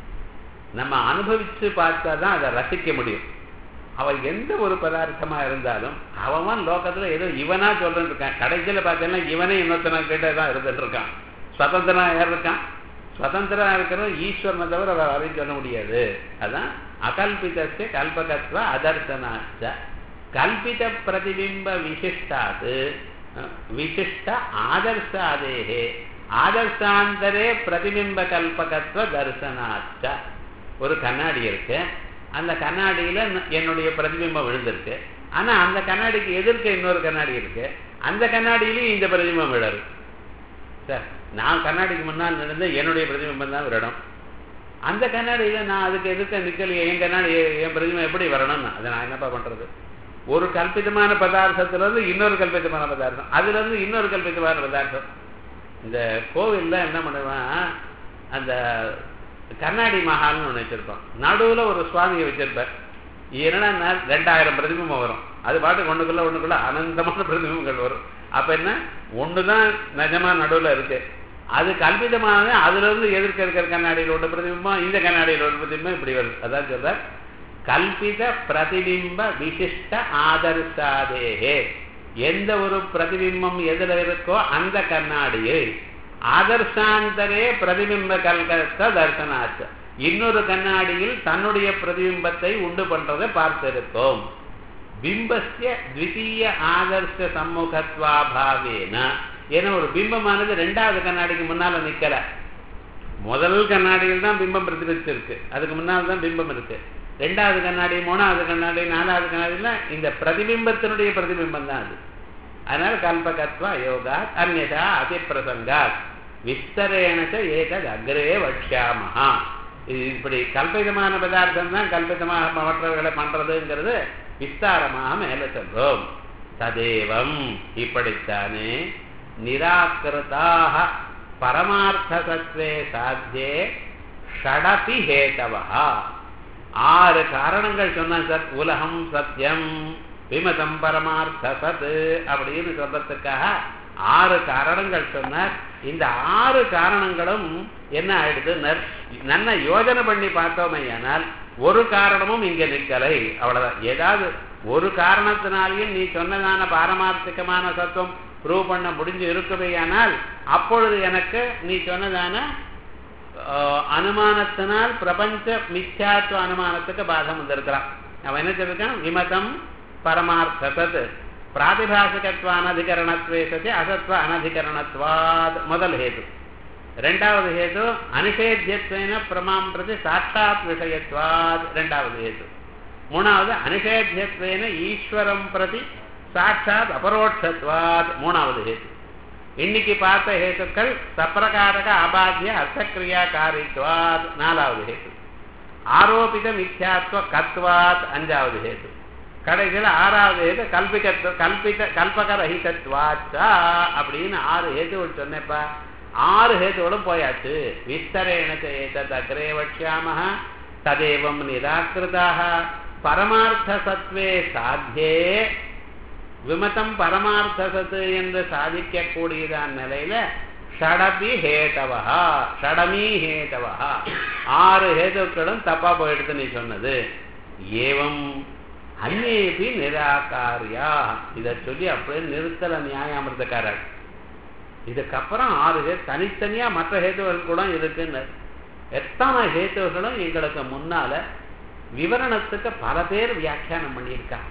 நம்ம அனுபவிச்சு பார்த்தா தான் அதை ரசிக்க முடியும் அவன் எந்த ஒரு பதார்த்தமா இருந்தாலும் அவன் லோகத்துல ஏதோ இவனா சொல்லிட்டு இருக்கான் கடைசியில பார்த்தீங்கன்னா இவனே இன்னொருத்தன கிட்ட தான் இருந்துட்டு இருக்கான் சுதந்திரனா யார் இருக்கான் சுதந்திரா இருக்கிறவன் ஈஸ்வரனை தவிர வேற யாரையும் சொல்ல முடியாது அதான் அகல்பிதஸ்ய கல்பகத்துவ அதர்சனாச்ச கல்பித பிரதிபிம்ப விசிஷ்டாது விசிஷ்ட ஆதர்சாதேகே ஆதர்சாந்தரே பிரதிபிம்ப கல்பகத்துவ தர்சனாச்ச ஒரு கண்ணாடி இருக்கு அந்த கண்ணாடியில என்னுடைய பிரதிபிம்பம் விழுந்திருக்கு ஆனா அந்த கண்ணாடிக்கு எதிர்க்க இன்னொரு கண்ணாடி இருக்கு அந்த கண்ணாடியிலையும் இந்த பிரதிபிம்பம் விழரு சார் நான் கண்ணாடிக்கு முன்னால் நடந்து என்னுடைய பிரதிபிம்பம் தான் விடணும் அந்த கண்ணாடியில நான் அதுக்கு எதிர்க்க நிக்கலையே என் கண்ணாடி என் பிரதிபிம்பம் எப்படி வரணும்னு அதை நான் என்னப்பா பண்றது ஒரு கல்பிதமான பதார்த்தத்துல இருந்து இன்னொரு கல்பிதமான பதார்த்தம் அதுல இருந்து இன்னொரு கல்பிதமான பதார்த்தம் இந்த கோவில்ல என்ன பண்ணுவான் அந்த கண்ணாடி மகால்னு ஒன்று வச்சிருப்பான் நடுவுல ஒரு சுவாமியை வச்சிருப்பார் என்னன்னா ரெண்டாயிரம் பிரதிபிம்பம் வரும் அது பாட்டு ஒண்ணுக்குள்ள ஒண்ணுக்குள்ள அனந்தமான பிரதிபிம்பங்கள் வரும் அப்ப என்ன ஒண்ணுதான் நிஜமா நடுவுல இருக்கு அது கல்பிதமானது அதுல இருந்து எதிர்க்க இருக்கிற கண்ணாடியில் உள்ள பிரதிபிம்பம் இந்த கண்ணாடியில் உள்ள பிரதிபிம்பம் இப்படி வருது அதான் சொல்ற கல்பித பிரதிபிம்ப விசிஷ்ட ஆதர்சாதேகே எந்த ஒரு பிரதிபிம்பம் எதுல இருக்கோ அந்த கண்ணாடியை ஆதர்சாந்தரே பிரதிபிம்ப கல்கத்த தர்சனாச்சு இன்னொரு கண்ணாடியில் தன்னுடைய பிரதிபிம்பத்தை உண்டு பண்றதை பார்த்திருக்கோம் பிம்பஸ்ய த்விதீய ஆதர்ஷ சமூகத்வாபாவேன ஏன்னா ஒரு பிம்பமானது ரெண்டாவது கண்ணாடிக்கு முன்னால நிக்கல முதல் கண்ணாடியில் தான் பிம்பம் பிரதிபலிச்சிருக்கு அதுக்கு முன்னால் தான் பிம்பம் இருக்கு ரெண்டாவது கண்ணாடி மூணாவது கண்ணாடி நாலாவது கண்ணாடினா இந்த பிரதிபிம்பத்தினுடைய பிரதிபிம்பம் தான் அது அதனால கல்பகத்வா யோகா அந்நதா அதிப்பிரசங்கா விஸ்தரேனச்ச ஏதது அக்ரே வட்சியாமஹா இது இப்படி கல்பிதமான பதார்த்தம் தான் கல்பிதமாக மற்றவர்களை பண்றதுங்கிறது விஸ்தாரமாக மேல சொல்றோம் ததேவம் இப்படித்தானே நிராகிருதாக பரமார்த்த சத்வே சாத்தியே ஷடபி ஹேதவா ஆறு காரணங்கள் சொன்னான் சார் உலகம் சத்தியம் விமதம் பரமார்த்த சத் அப்படின்னு சொல்றதுக்காக ஆறு காரணங்கள் சொன்னார் இந்த ஆறு காரணங்களும் என்ன ஆயிடுது நல்ல யோஜனை பண்ணி பார்த்தோமே ஆனால் ஒரு காரணமும் இங்க நிக்கலை அவ்வளவுதான் ஏதாவது ஒரு காரணத்தினாலேயும் நீ சொன்னதான பாரமார்த்திகமான தத்துவம் ப்ரூவ் பண்ண முடிஞ்சு இருக்குமையானால் அப்பொழுது எனக்கு நீ சொன்னதான ஆஹ், அனுமானத்தினால் பிரபஞ்ச மித்யாத்துவ அனுமானத்துக்கு பாதம் வந்திருக்கிறான் அவன் என்ன சொல்லிருக்கான் விமதம் பரமார்த்தத் பிராதிபாசிகத்வ அனதிகரணத்வே சதி அசத்வ அனதிகரணத்வாத் முதல் ஹேது ரெண்டாவது ஹேது அனிஷேத்தியத்வேன பிரமாம் பிரதி சாட்சாத் விஷயத்வாத் ரெண்டாவது ஹேது மூணாவது அனிஷேத்தியத்வேன ஈஸ்வரம் பிரதி சாட்சாத் அபரோட்சத்வாத் மூணாவது ஹேது இன்னைக்கு பார்த்த ஹேத்துக்கள் சப்பிரகாரக அபாத்திய அர்த்தக்கிரியாகாரித்வாத் நாலாவது ஹேது ஆரோபித மித்யாத்வ கத்வாத் அஞ்சாவது ஹேது கடைசியில் ஆறாவது ஹேது கல்பிகத்துவ கல்பித கல்பகரஹிதத்வாச்சா அப்படின்னு ஆறு ஹேதுகள் சொன்னேப்பா ஆறு ஹேதுகளும் போயாச்சு விஸ்தரேண சேதத் அக்ரே வட்சியாம ததேவம் நிராகிருதாக பரமார்த்த சத்வே சாத்தியே விமதம் பரமார்த்த சத்து என்று சாதிக்கக்கூடியதான நிலையில ஷடபி ஹேதவா ஷடமி ஹேதவா ஆறு ஹேதுக்களும் தப்பா போயிடுது நீ சொன்னது ஏவம் அந்நேபி நிராகாரியா இதை சொல்லி அப்படியே நிறுத்தல நியாயாமிரதக்காரர் இதுக்கப்புறம் ஆறு ஹேத் தனித்தனியா மற்ற ஹேத்துவர்கள் கூட இருக்குன்னு எத்தனை ஹேத்துவர்களும் எங்களுக்கு முன்னால விவரணத்துக்கு பல பேர் வியாக்கியானம் பண்ணியிருக்காங்க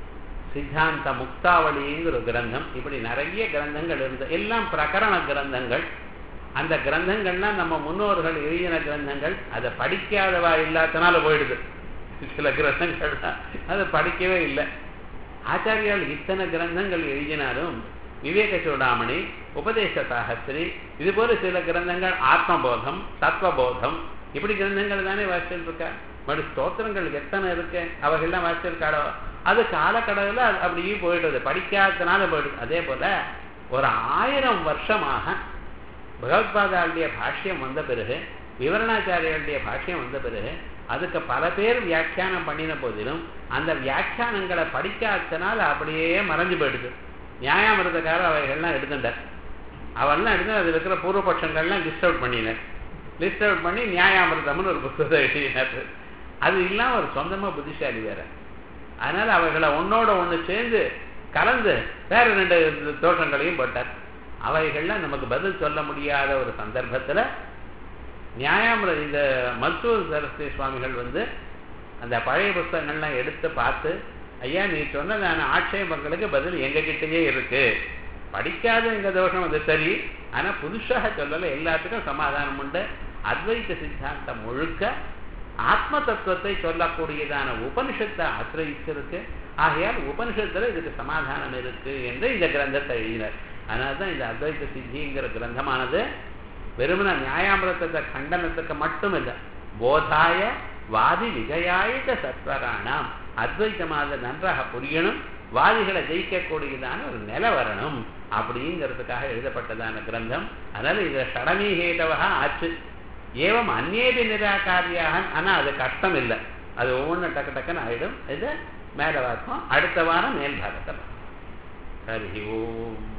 சித்தாந்த முக்தாவளிங்கிற ஒரு கிரந்தம் இப்படி நிறைய கிரந்தங்கள் இருந்து எல்லாம் பிரகரண கிரந்தங்கள் அந்த கிரந்தங்கள்லாம் நம்ம முன்னோர்கள் எழுதின கிரந்தங்கள் அதை படிக்காதவா இல்லாதனால போயிடுது சில கிரந்தங்கள்லாம் அதை படிக்கவே இல்லை ஆச்சாரியால் இத்தனை கிரந்தங்கள் எழுதினாலும் விவேக சூடாமணி உபதேச சாகஸ்திரி இது போல சில கிரந்தங்கள் ஆத்மபோதம் தத்துவபோதம் இப்படி கிரந்தங்கள் தானே வாசிச்சுட்டு இருக்கா மறு ஸ்தோத்திரங்கள் எத்தனை இருக்கு அவைகள்லாம் வாசிச்சிருக்காளோ அது காலக்கடவுல அது அப்படியே போயிடுது படிக்காதனால போயிடுது அதே போல ஒரு ஆயிரம் வருஷமாக பகவத்பாதாளுடைய பாஷ்யம் வந்த பிறகு விவரணாச்சாரியருடைய பாஷ்யம் வந்த பிறகு அதுக்கு பல பேர் வியாக்கியானம் பண்ணின போதிலும் அந்த வியாக்கியானங்களை படிக்காதனால அப்படியே மறைஞ்சு போயிடுது நியாயாமிரதக்காரர் அவைகள்லாம் எடுத்துட்டார் அவெல்லாம் எடுத்து அதில் இருக்கிற பூர்வபட்சங்கள்லாம் லிஸ்ட் அவுட் பண்ணினார் லிஸ்ட் அவுட் பண்ணி நியாயாமிரதம்னு ஒரு புத்தகத்தை எழுதினார் அது இல்லாமல் ஒரு சொந்தமாக புத்திசாலி வேற அதனால அவைகளை ஒன்னோட ஒன்று சேர்ந்து கலந்து வேற ரெண்டு தோற்றங்களையும் போட்டார் அவைகள்லாம் நமக்கு பதில் சொல்ல முடியாத ஒரு சந்தர்ப்பத்தில் நியாயாமிர இந்த மருத்துவ சரஸ்வதி சுவாமிகள் வந்து அந்த பழைய புஸ்தகங்கள்லாம் எடுத்து பார்த்து ஐயா நீ சொன்னதான ஆட்சேபங்களுக்கு பதில் எங்ககிட்டயே இருக்கு படிக்காத எங்க தோஷம் அது சரி ஆனா புதுசாக சொல்லல எல்லாத்துக்கும் சமாதானம் உண்டு அத்வைத சித்தாந்தம் முழுக்க ஆத்ம தத்துவத்தை சொல்லக்கூடியதான உபனிஷத்தை ஆசிரயிச்சிருக்கு ஆகையால் உபனிஷத்துல இதுக்கு சமாதானம் இருக்கு என்று இந்த கிரந்தத்தை எழுதினார் அதனால்தான் இந்த அத்வைத சித்திங்கிற கிரந்தமானது வெறுமன நியாயாமிரத்தத்தை கண்டனத்துக்கு மட்டும் இல்லை போதாய வாதி விஜயாயுத சத்வராணாம் அத்வைத்தமாக நன்றாக புரியணும் வாதிகளை ஜெயிக்கக்கூடியதான ஒரு நிலை வரணும் அப்படிங்கிறதுக்காக எழுதப்பட்டதான கிரந்தம் அதனால இது ஷடமீகேதவா ஆச்சு ஏவம் அந்நேபி நிராகாரியாக ஆனா அது கஷ்டம் இல்லை அது ஒவ்வொன்றும் டக்கு டக்குன்னு ஆயிடும் இது மேல வாக்கம் அடுத்த வாரம் மேல் பாகத்தில் ஹரி ஓம்